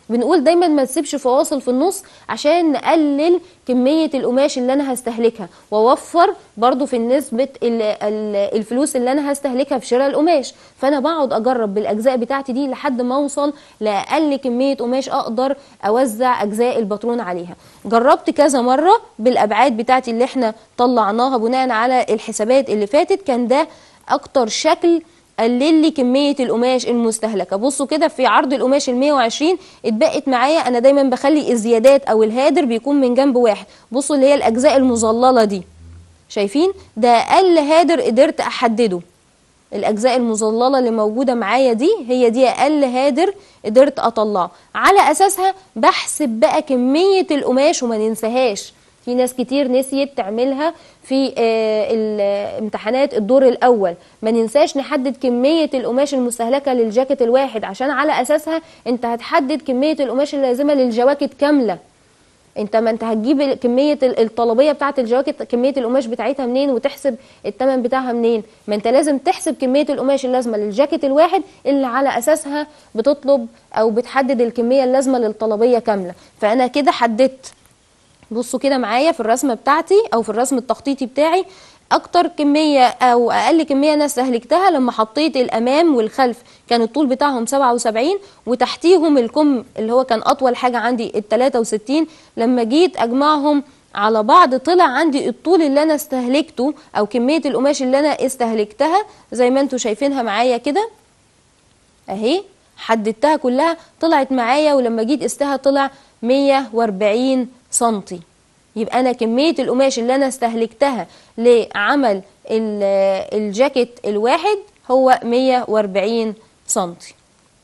بنقول دايما ما تسيبش فواصل في النص عشان نقلل كمية القماش اللي انا هستهلكها واوفر برضو في نسبة ال- ال- الفلوس اللي انا هستهلكها في شراء القماش فانا بقعد اجرب بالاجزاء بتاعتي دي لحد ما اوصل لاقل كمية قماش اقدر اوزع اجزاء الباترون عليها جربت كذا مرة بالابعاد بتاعتي اللي احنا طلعناها بناء على الحسابات اللي فاتت كان ده اكتر شكل قلل لي كميه القماش المستهلكه بصوا كده في عرض القماش ال 120 اتبقت معايا انا دايما بخلي الزيادات او الهادر بيكون من جنب واحد بصوا اللي هي الاجزاء المظلله دي شايفين ده اقل هادر قدرت احدده الاجزاء المظلله اللي موجوده معايا دي هي دي اقل هادر قدرت اطلعه على اساسها بحسب بقى كميه القماش وما ننساهاش في ناس كتير نسيت تعملها في آه، الامتحانات الدور الاول ما ننساش نحدد كميه القماش المستهلكه للجاكيت الواحد عشان على اساسها انت هتحدد كميه القماش اللازمه للجواكت كامله انت ما انت هتجيب ال- كميه ال- الطلبيه بتاعه الجواكت كميه القماش بتاعتها منين وتحسب الثمن بتاعها منين ما انت لازم تحسب كميه القماش اللازمه للجاكيت الواحد اللي على اساسها بتطلب او بتحدد الكميه اللازمه للطلبيه كامله فانا كده حددت بصوا كده معايا في الرسمه بتاعتي او في الرسم التخطيطي بتاعي اكتر كميه او اقل كميه انا استهلكتها لما حطيت الامام والخلف كان الطول بتاعهم 77 وتحتيهم الكم اللي هو كان اطول حاجه عندي ال 63 لما جيت اجمعهم على بعض طلع عندي الطول اللي انا استهلكته او كميه القماش اللي انا استهلكتها زي ما انتم شايفينها معايا كده اهي حددتها كلها طلعت معايا ولما جيت قستها طلع 140 سنتي يبقى انا كميه القماش اللي انا استهلكتها لعمل ال- الجاكيت الواحد هو 140 سنتي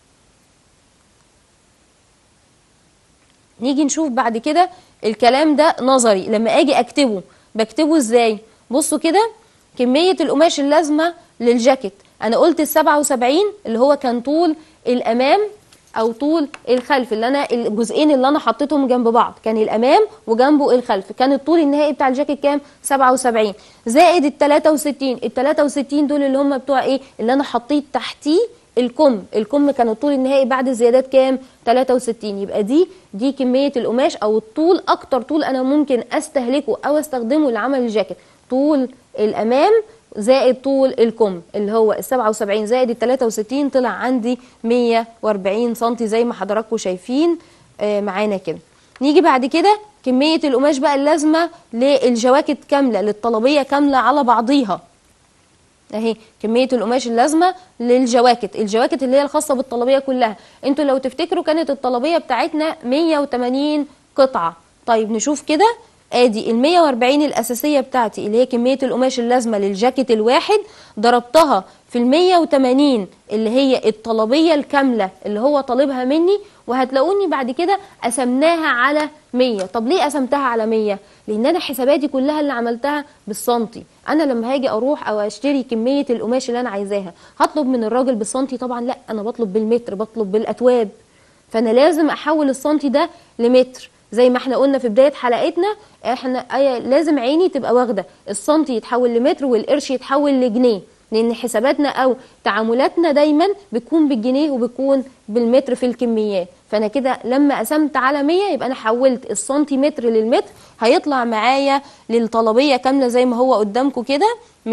نيجي نشوف بعد كده الكلام ده نظري لما اجي اكتبه بكتبه ازاي بصوا كده كمية القماش اللازمة للجاكيت انا قلت ال 77 اللي هو كان طول الامام او طول الخلف اللي انا الجزئين اللي انا حطيتهم جنب بعض كان الامام وجنبه الخلف كان الطول النهائي بتاع الجاكيت كام 77 زائد ال 63 ال 63 دول اللي هم بتوع ايه اللي انا حطيت تحتيه الكم الكم كان الطول النهائي بعد الزيادات كام 63 يبقى دي دي كميه القماش او الطول اكتر طول انا ممكن استهلكه او استخدمه لعمل الجاكيت طول الامام زائد طول الكم اللي هو ال 77 زائد ال 63 طلع عندي 140 سم زي ما حضراتكم شايفين آه، معانا كده نيجي بعد كده كميه القماش بقى اللازمه للجواكت كامله للطلبيه كامله على بعضيها اهي كميه القماش اللازمه للجواكت الجواكت اللي هي الخاصه بالطلبيه كلها انتوا لو تفتكروا كانت الطلبيه بتاعتنا 180 قطعه طيب نشوف كده ادي ال 140 الاساسيه بتاعتي اللي هي كميه القماش اللازمه للجاكيت الواحد ضربتها في ال 180 اللي هي الطلبيه الكامله اللي هو طالبها مني وهتلاقوني بعد كده قسمناها على 100 طب ليه قسمتها على 100 لان انا حساباتي كلها اللي عملتها بالسنتي انا لما هاجي اروح او اشتري كميه القماش اللي انا عايزاها هطلب من الراجل بالسنتي طبعا لا انا بطلب بالمتر بطلب بالاتواب فانا لازم احول السنتي ده لمتر زي ما احنا قلنا في بدايه حلقتنا احنا أي- لازم عيني تبقى واخده السنتي يتحول لمتر والقرش يتحول لجنيه لان حساباتنا او تعاملاتنا دايما بتكون بالجنيه وبتكون بالمتر في الكميات فانا كده لما قسمت على 100 يبقى انا حولت السنتيمتر للمتر هيطلع معايا للطلبيه كامله زي ما هو قدامكم كده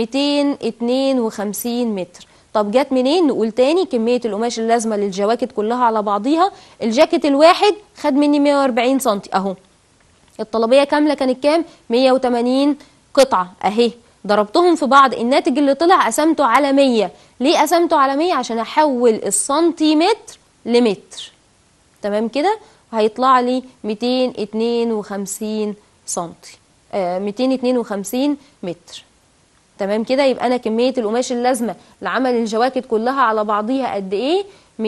252 متر طب جت منين نقول تاني كميه القماش اللازمه للجواكت كلها على بعضيها الجاكيت الواحد خد مني 140 سم اهو الطلبيه كامله كانت كام 180 قطعه اهي ضربتهم في بعض الناتج اللي طلع قسمته على 100 ليه قسمته على 100 عشان احول السنتيمتر لمتر تمام كده هيطلع لي 252 سنتي آه 252 متر تمام كده يبقى انا كميه القماش اللازمه لعمل الجواكت كلها على بعضيها قد ايه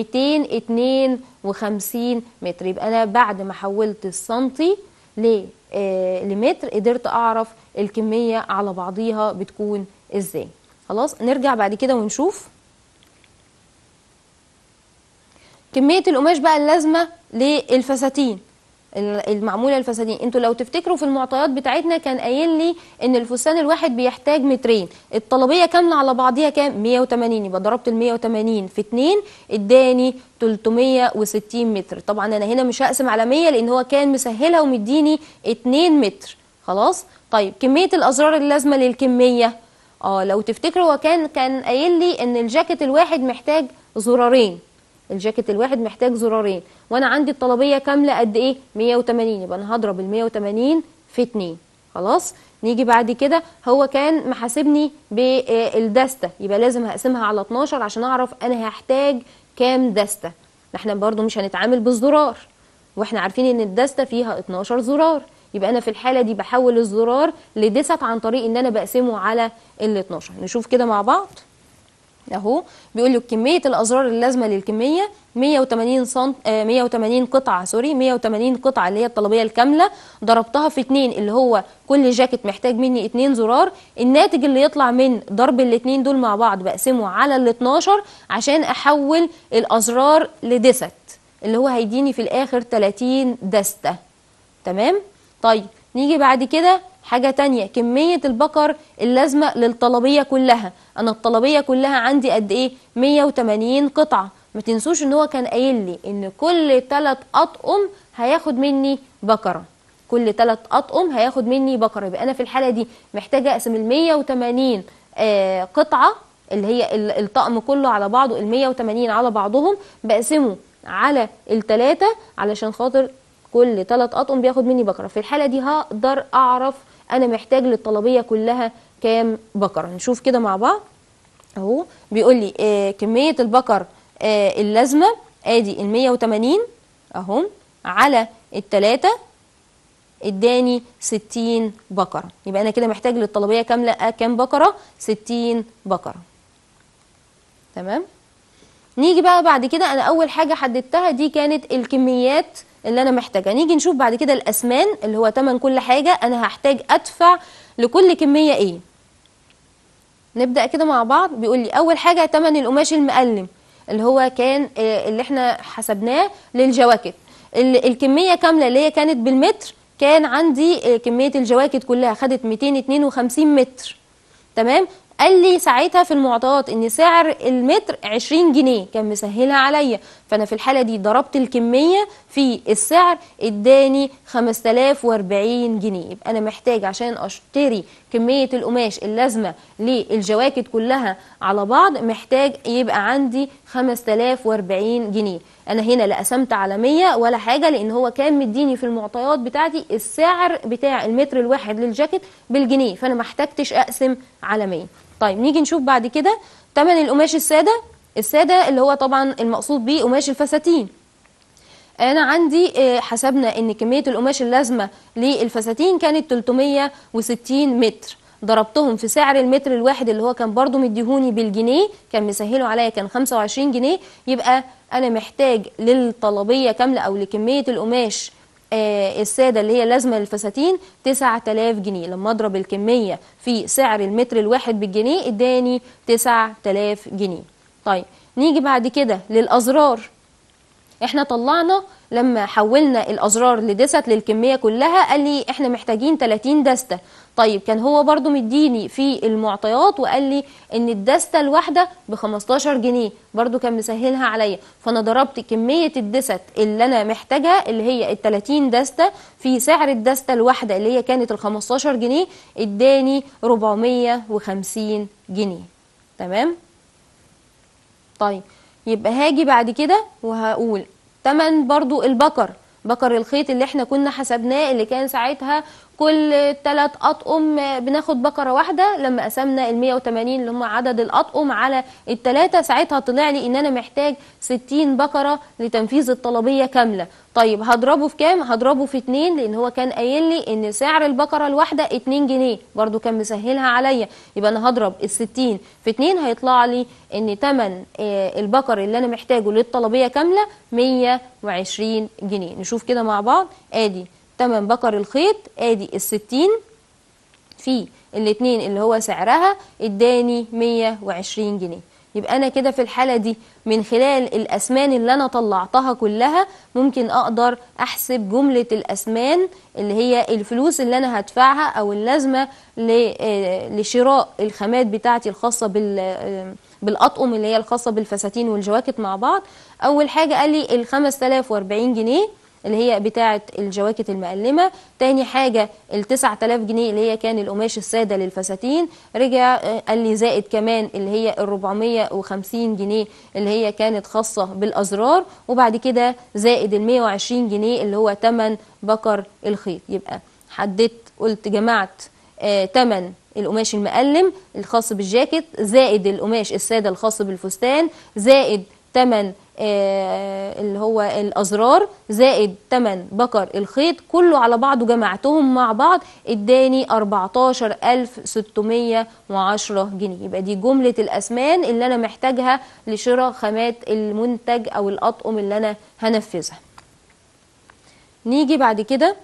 252 متر يبقى انا بعد ما حولت السنتي ل آه، لمتر قدرت اعرف الكميه على بعضيها بتكون ازاي خلاص نرجع بعد كده ونشوف كميه القماش بقى اللازمه للفساتين ال- المعموله للفساتين انتوا لو تفتكروا في المعطيات بتاعتنا كان قايل لي ان الفستان الواحد بيحتاج مترين الطلبيه كامله على بعضيها كام 180 يبقى ضربت ال 180 في 2 اداني 360 متر طبعا انا هنا مش هقسم على 100 لان هو كان مسهلها ومديني 2 متر خلاص طيب كميه الازرار اللازمه للكميه اه لو تفتكروا هو كان كان قايل لي ان الجاكيت الواحد محتاج زرارين الجاكيت الواحد محتاج زرارين وانا عندي الطلبيه كامله قد ايه 180 يبقى انا هضرب ال 180 في 2 خلاص نيجي بعد كده هو كان محاسبني بالدستة يبقى لازم هقسمها على 12 عشان اعرف انا هحتاج كام دستة احنا برضو مش هنتعامل بالزرار واحنا عارفين ان الدستة فيها 12 زرار يبقى انا في الحالة دي بحول الزرار لدست عن طريق ان انا بقسمه على ال 12 نشوف كده مع بعض اهو بيقول لك كميه الازرار اللازمه للكميه 180 سم آه 180 قطعه سوري 180 قطعه اللي هي الطلبيه الكامله ضربتها في 2 اللي هو كل جاكيت محتاج مني 2 زرار الناتج اللي يطلع من ضرب الاثنين دول مع بعض بقسمه على ال 12 عشان احول الازرار لدست اللي هو هيديني في الاخر 30 دسته تمام طيب نيجي بعد كده حاجة تانية كمية البقر اللازمة للطلبية كلها أنا الطلبية كلها عندي قد إيه 180 قطعة ما تنسوش إن هو كان قايل لي إن كل تلات أطقم هياخد مني بقرة كل تلات أطقم هياخد مني بقرة يبقى أنا في الحالة دي محتاجة أقسم ال 180 آه قطعة اللي هي ال- الطقم كله على بعضه ال 180 على بعضهم بقسمه على التلاتة علشان خاطر كل ثلاث اطقم بياخد مني بقره في الحاله دي هقدر اعرف انا محتاج للطلبيه كلها كام بقره نشوف كده مع بعض اهو بيقول لي آه كميه البقر آه اللازمه ادي ال 180 اهو على التلاتة اداني 60 بقره يبقى انا كده محتاج للطلبيه كامله آه كام بقره 60 بقره تمام نيجي بقى بعد كده انا اول حاجه حددتها دي كانت الكميات اللي انا محتاجها نيجي نشوف بعد كده الاسمان اللي هو تمن كل حاجه انا هحتاج ادفع لكل كميه ايه نبدا كده مع بعض بيقول لي اول حاجه تمن القماش المقلم اللي هو كان آه، اللي احنا حسبناه للجواكت ال- الكميه كامله اللي هي كانت بالمتر كان عندي آه، كميه الجواكت كلها خدت 252 متر تمام قال لي ساعتها في المعطيات ان سعر المتر 20 جنيه كان مسهلها عليا فانا في الحاله دي ضربت الكميه في السعر اداني 5040 جنيه يبقى انا محتاج عشان اشتري كميه القماش اللازمه للجواكت كلها على بعض محتاج يبقى عندي 5040 جنيه انا هنا لا قسمت على 100 ولا حاجه لان هو كان مديني في المعطيات بتاعتي السعر بتاع المتر الواحد للجاكيت بالجنيه فانا ما احتجتش اقسم على 100 طيب نيجي نشوف بعد كده تمن القماش الساده الساده اللي هو طبعا المقصود بيه قماش الفساتين انا عندي آه، حسبنا ان كميه القماش اللازمه للفساتين كانت 360 متر ضربتهم في سعر المتر الواحد اللي هو كان برضو مديهوني بالجنيه كان مسهله عليا كان 25 جنيه يبقى انا محتاج للطلبيه كامله او لكميه القماش آه، الساده اللي هي لازمه للفساتين 9000 جنيه لما اضرب الكميه في سعر المتر الواحد بالجنيه اداني 9000 جنيه طيب نيجي بعد كده للازرار احنا طلعنا لما حولنا الازرار لدست للكميه كلها قال لي احنا محتاجين 30 دسته طيب كان هو برضو مديني في المعطيات وقال لي ان الدسته الواحده ب 15 جنيه برضو كان مسهلها عليا فانا ضربت كميه الدست اللي انا محتاجها اللي هي ال 30 دسته في سعر الدسته الواحده اللي هي كانت ال 15 جنيه اداني 450 جنيه تمام طيب يبقى هاجي بعد كده وهقول تمن برضو البقر بقر الخيط اللي احنا كنا حسبناه اللي كان ساعتها كل ثلاث اطقم بناخد بقره واحده لما قسمنا ال 180 اللي هم عدد الاطقم على الثلاثه ساعتها طلع لي ان انا محتاج 60 بقره لتنفيذ الطلبيه كامله طيب هضربه في كام هضربه في 2 لان هو كان قايل لي ان سعر البقره الواحده 2 جنيه برضو كان مسهلها عليا يبقى انا هضرب ال 60 في 2 هيطلع لي ان ثمن البقر اللي انا محتاجه للطلبيه كامله 120 جنيه نشوف كده مع بعض ادي تمن بقر الخيط ادي الستين في الاتنين اللي هو سعرها اداني 120 جنيه يبقى انا كده في الحاله دي من خلال الاسمان اللي انا طلعتها كلها ممكن اقدر احسب جمله الاسمان اللي هي الفلوس اللي انا هدفعها او اللازمه ل- آه، لشراء الخامات بتاعتي الخاصه بال آه، بالاطقم اللي هي الخاصه بالفساتين والجواكت مع بعض اول حاجه قال لي ال 5040 جنيه اللي هي بتاعة الجواكت المقلمة تاني حاجة ال 9000 جنيه اللي هي كان القماش السادة للفساتين رجع آه، قال لي زائد كمان اللي هي ال 450 جنيه اللي هي كانت خاصة بالأزرار وبعد كده زائد ال 120 جنيه اللي هو تمن بكر الخيط يبقى حددت قلت جمعت آه، تمن القماش المقلم الخاص بالجاكيت زائد القماش السادة الخاص بالفستان زائد تمن آه، اللي هو الأزرار زائد تمن بكر الخيط كله على بعضه جمعتهم مع بعض اداني 14610 جنيه يبقى دي جملة الأسمان اللي أنا محتاجها لشراء خامات المنتج أو الأطقم اللي أنا هنفذها نيجي بعد كده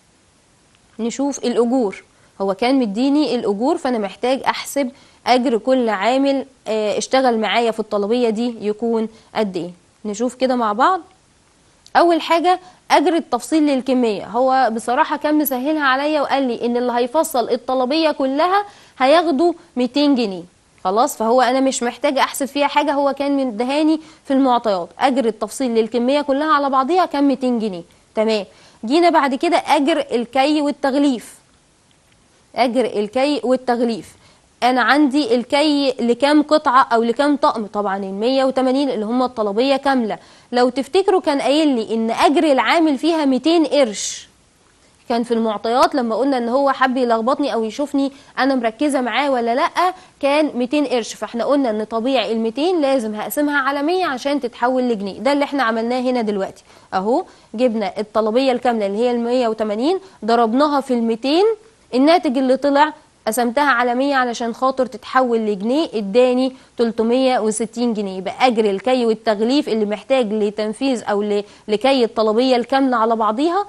نشوف الأجور هو كان مديني الأجور فأنا محتاج أحسب أجر كل عامل آه، اشتغل معايا في الطلبية دي يكون قد إيه نشوف كده مع بعض أول حاجة أجر التفصيل للكمية هو بصراحة كان مسهلها عليا وقال لي إن اللي هيفصل الطلبية كلها هياخدوا 200 جنيه خلاص فهو انا مش محتاجه احسب فيها حاجه هو كان مدهاني في المعطيات اجر التفصيل للكميه كلها على بعضيها كان 200 جنيه تمام جينا بعد كده اجر الكي والتغليف اجر الكي والتغليف انا عندي الكي لكام قطعه او لكام طقم طبعا ال 180 اللي هم الطلبيه كامله لو تفتكروا كان قايل لي ان اجر العامل فيها 200 قرش كان في المعطيات لما قلنا ان هو حب يلخبطني او يشوفني انا مركزه معاه ولا لا كان 200 قرش فاحنا قلنا ان طبيعي ال 200 لازم هقسمها على 100 عشان تتحول لجنيه ده اللي احنا عملناه هنا دلوقتي اهو جبنا الطلبيه الكامله اللي هي ال 180 ضربناها في ال 200 الناتج اللي طلع قسمتها على 100 علشان خاطر تتحول لجنيه اداني 360 جنيه يبقى اجر الكي والتغليف اللي محتاج لتنفيذ او ل- لكي الطلبيه الكامله على بعضيها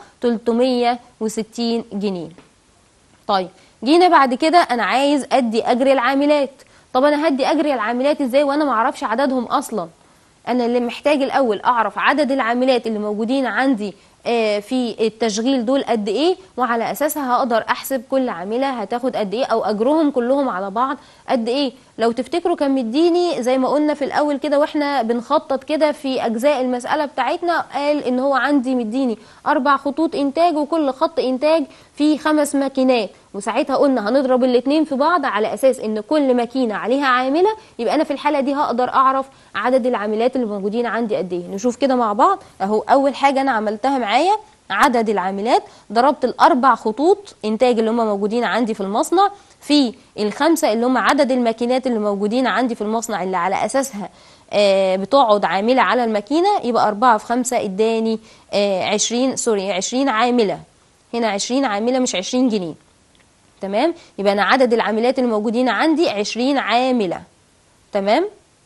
360 جنيه طيب جينا بعد كده انا عايز ادي اجر العاملات طب انا هدي اجر العاملات ازاي وانا ما اعرفش عددهم اصلا انا اللي محتاج الاول اعرف عدد العاملات اللي موجودين عندي آه، في التشغيل دول قد ايه وعلى اساسها هقدر احسب كل عامله هتاخد قد ايه او اجرهم كلهم على بعض قد ايه لو تفتكروا كان مديني زي ما قلنا في الاول كده واحنا بنخطط كده في اجزاء المساله بتاعتنا قال ان هو عندي مديني اربع خطوط انتاج وكل خط انتاج فيه خمس ماكينات وساعتها قلنا هنضرب الاتنين في بعض على اساس ان كل ماكينه عليها عامله يبقى انا في الحاله دي هقدر اعرف عدد العاملات اللي موجودين عندي قد ايه نشوف كده مع بعض اهو اول حاجه انا عملتها معايا عدد العاملات ضربت الاربع خطوط انتاج اللي هم موجودين عندي في المصنع في الخمسه اللي هم عدد الماكينات اللي موجودين عندي في المصنع اللي على اساسها آه، بتقعد عامله على الماكينه يبقى أربعة في خمسة اداني آه، عشرين سوري عشرين عامله هنا عشرين عامله مش عشرين جنيه تمام يبقى انا عدد العاملات الموجودين عندي عشرين عامله تمام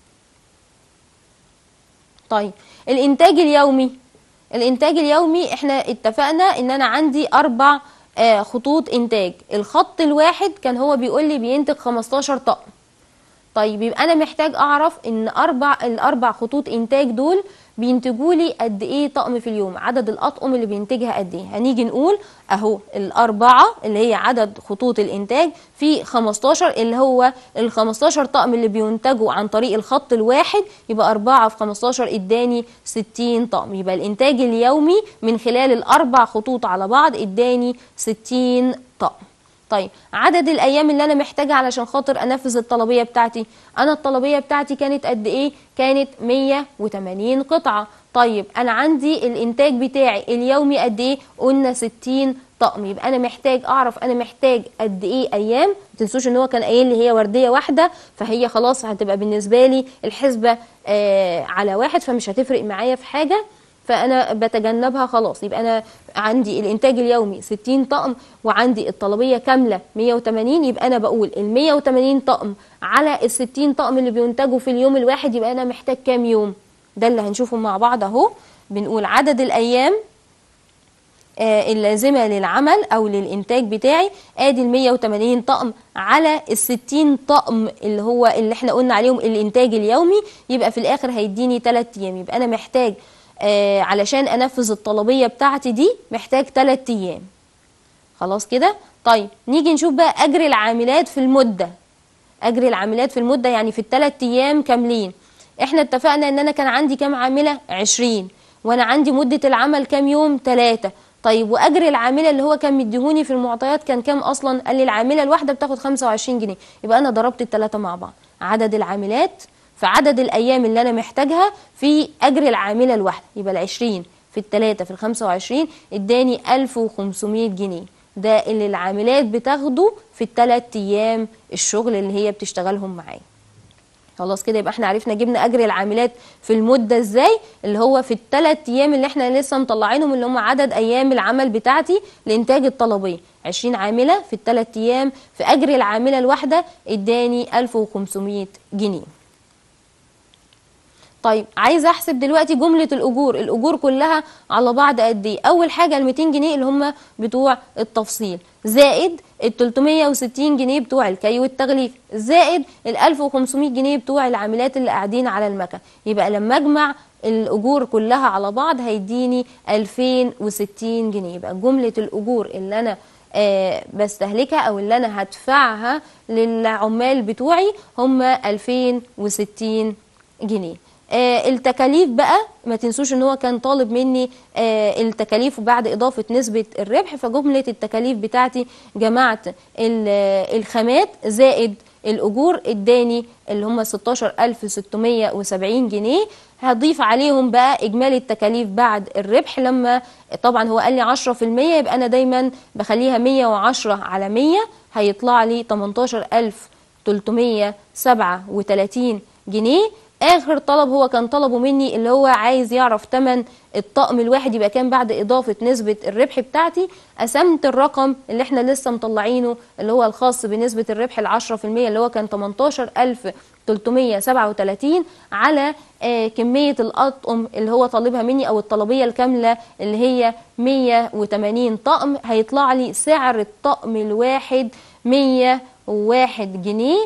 طيب الانتاج اليومي الانتاج اليومي احنا اتفقنا ان انا عندي اربع آه، خطوط انتاج الخط الواحد كان هو بيقول لي بينتج 15 طقم طيب يبقى انا محتاج اعرف ان اربع الاربع خطوط انتاج دول بينتجوا لي قد ايه طقم في اليوم عدد الاطقم اللي بينتجها قد ايه هنيجي نقول اهو الاربعه اللي هي عدد خطوط الانتاج في 15 اللي هو ال 15 طقم اللي بينتجوا عن طريق الخط الواحد يبقى 4 في 15 اداني 60 طقم يبقى الانتاج اليومي من خلال الاربع خطوط على بعض اداني 60 طقم طيب عدد الايام اللي انا محتاجها علشان خاطر انفذ الطلبيه بتاعتي انا الطلبيه بتاعتي كانت قد ايه كانت 180 قطعه طيب انا عندي الانتاج بتاعي اليومي قد ايه قلنا 60 طقم يبقى انا محتاج اعرف انا محتاج قد ايه ايام ما تنسوش ان هو كان قايل لي هي ورديه واحده فهي خلاص هتبقى بالنسبه لي الحسبه آه على واحد فمش هتفرق معايا في حاجه فانا بتجنبها خلاص يبقى انا عندي الانتاج اليومي 60 طقم وعندي الطلبيه كامله 180 يبقى انا بقول ال 180 طقم على ال 60 طقم اللي بينتجوا في اليوم الواحد يبقى انا محتاج كام يوم ده اللي هنشوفه مع بعض اهو بنقول عدد الايام آه، اللازمة للعمل أو للإنتاج بتاعي آدي ال 180 طقم على ال 60 طقم اللي هو اللي احنا قلنا عليهم الإنتاج اليومي يبقى في الآخر هيديني 3 أيام يبقى أنا محتاج آه، علشان أنفذ الطلبية بتاعتي دي محتاج 3 أيام خلاص كده طيب نيجي نشوف بقى أجر العاملات في المدة أجر العاملات في المدة يعني في الثلاث أيام كاملين احنا اتفقنا ان انا كان عندي كام عاملة 20 وانا عندي مدة العمل كام يوم 3 طيب واجر العامله اللي هو كان مديهوني في المعطيات كان كام اصلا قال لي العامله الواحده بتاخد 25 جنيه يبقى انا ضربت الثلاثه مع بعض عدد العاملات في عدد الايام اللي انا محتاجها في اجر العامله الواحده يبقى ال20 في الثلاثه في ال25 اداني 1500 جنيه ده اللي العاملات بتاخده في الثلاث ايام الشغل اللي هي بتشتغلهم معايا خلاص كده يبقى احنا عرفنا جبنا اجر العاملات في المده ازاي اللي هو في الثلاث ايام اللي احنا لسه مطلعينهم اللي هم عدد ايام العمل بتاعتي لانتاج الطلبيه 20 عامله في الثلاث ايام في اجر العامله الواحده اداني 1500 جنيه طيب عايزه احسب دلوقتي جمله الاجور الاجور كلها على بعض قد ايه اول حاجه ال 200 جنيه اللي هم بتوع التفصيل زائد ال 360 جنيه بتوع الكي والتغليف زائد ال 1500 جنيه بتوع العاملات اللي قاعدين على المكن يبقى لما اجمع الاجور كلها على بعض هيديني 2060 جنيه يبقى جمله الاجور اللي انا آه بستهلكها او اللي انا هدفعها للعمال بتوعي هم 2060 جنيه آه التكاليف بقى ما تنسوش ان هو كان طالب مني آه التكاليف بعد اضافه نسبه الربح فجمله التكاليف بتاعتي جمعت الخامات زائد الاجور اداني اللي هم 16670 جنيه هضيف عليهم بقى اجمالي التكاليف بعد الربح لما طبعا هو قال لي 10% يبقى انا دايما بخليها 110 على 100 هيطلع لي 18337 جنيه اخر طلب هو كان طلبه مني اللي هو عايز يعرف تمن الطقم الواحد يبقى كام بعد اضافه نسبه الربح بتاعتي قسمت الرقم اللي احنا لسه مطلعينه اللي هو الخاص بنسبه الربح ال 10% اللي هو كان 18337 على آه كميه الاطقم اللي هو طالبها مني او الطلبيه الكامله اللي هي 180 طقم هيطلع لي سعر الطقم الواحد 101 جنيه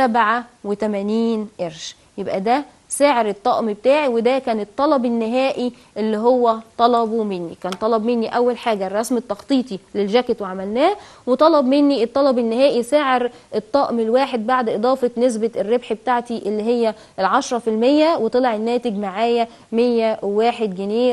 و87 قرش يبقى ده سعر الطقم بتاعي وده كان الطلب النهائي اللي هو طلبه مني كان طلب مني اول حاجه الرسم التخطيطي للجاكيت وعملناه وطلب مني الطلب النهائي سعر الطقم الواحد بعد اضافه نسبه الربح بتاعتي اللي هي العشرة في المية وطلع الناتج معايا 101 جنيه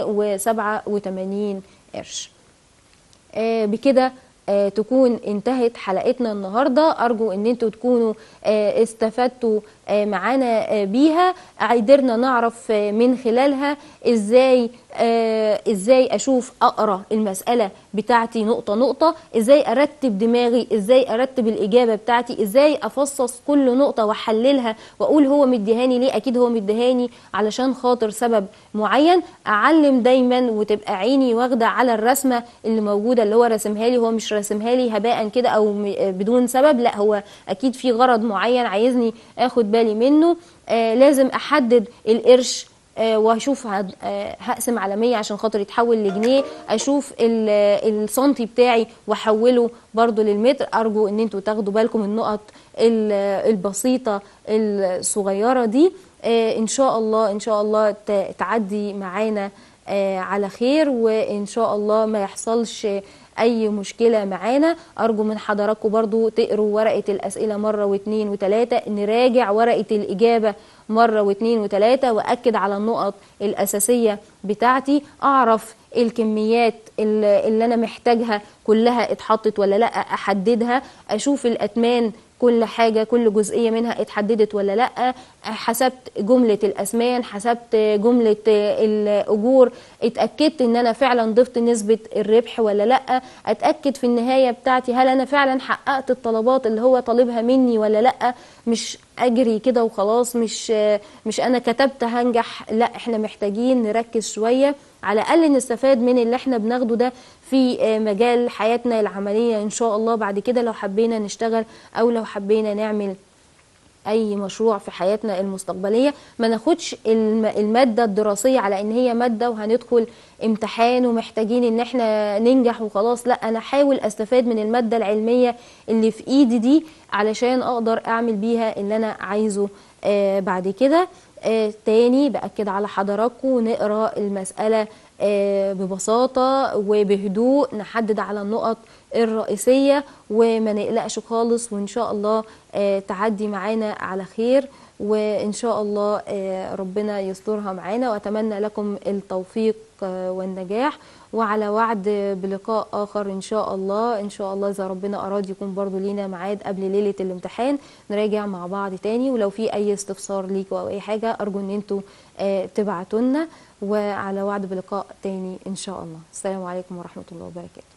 و87 قرش آه بكده آه تكون انتهت حلقتنا النهارده ارجو ان انتوا تكونوا آه استفدتوا آه معانا بيها قدرنا نعرف من خلالها ازاي ازاي اشوف اقرا المساله بتاعتي نقطه نقطه ازاي ارتب دماغي ازاي ارتب الاجابه بتاعتي ازاي افصص كل نقطه واحللها واقول هو مديهاني ليه اكيد هو مديهاني علشان خاطر سبب معين اعلم دايما وتبقى عيني واخده على الرسمه اللي موجوده اللي هو راسمها لي هو مش راسمها لي هباء كده او بدون سبب لا هو اكيد في غرض معين عايزني اخد بالي منه آه لازم احدد القرش آه واشوف آه هقسم على 100 عشان خاطر يتحول لجنيه اشوف السنتي بتاعي واحوله برضو للمتر ارجو ان انتوا تاخدوا بالكم النقط البسيطه الصغيره دي آه ان شاء الله ان شاء الله تعدي معانا على خير وان شاء الله ما يحصلش اي مشكله معانا ارجو من حضراتكم برضو تقروا ورقه الاسئله مره واثنين وثلاثه نراجع ورقه الاجابه مره واثنين وثلاثه واكد على النقط الاساسيه بتاعتي اعرف الكميات اللي انا محتاجها كلها اتحطت ولا لا احددها اشوف الاتمان كل حاجة كل جزئية منها اتحددت ولا لأ حسبت جملة الأسمان حسبت جملة الأجور اتأكدت ان انا فعلا ضفت نسبة الربح ولا لأ اتأكد في النهاية بتاعتي هل انا فعلا حققت الطلبات اللي هو طالبها مني ولا لأ مش اجري كده وخلاص مش مش انا كتبت هنجح لا احنا محتاجين نركز شوية على الاقل نستفاد من اللي احنا بناخده ده في مجال حياتنا العمليه ان شاء الله بعد كده لو حبينا نشتغل او لو حبينا نعمل اي مشروع في حياتنا المستقبليه ما ناخدش الم- الماده الدراسيه على ان هي ماده وهندخل امتحان ومحتاجين ان احنا ننجح وخلاص لا انا احاول استفاد من الماده العلميه اللي في ايدي دي علشان اقدر اعمل بيها اللي انا عايزه آه بعد كده آه تاني باكد على حضراتكم نقرا المساله آه ببساطه وبهدوء نحدد على النقط الرئيسيه وما نقلقش خالص وان شاء الله آه تعدي معانا على خير وان شاء الله آه ربنا يسترها معانا واتمنى لكم التوفيق آه والنجاح وعلى وعد بلقاء اخر ان شاء الله ان شاء الله اذا ربنا اراد يكون برضو لينا ميعاد قبل ليله الامتحان نراجع مع بعض تاني ولو في اي استفسار ليكوا او اي حاجه ارجو ان انتوا آه تبعتوا لنا وعلى وعد بلقاء تاني ان شاء الله السلام عليكم ورحمه الله وبركاته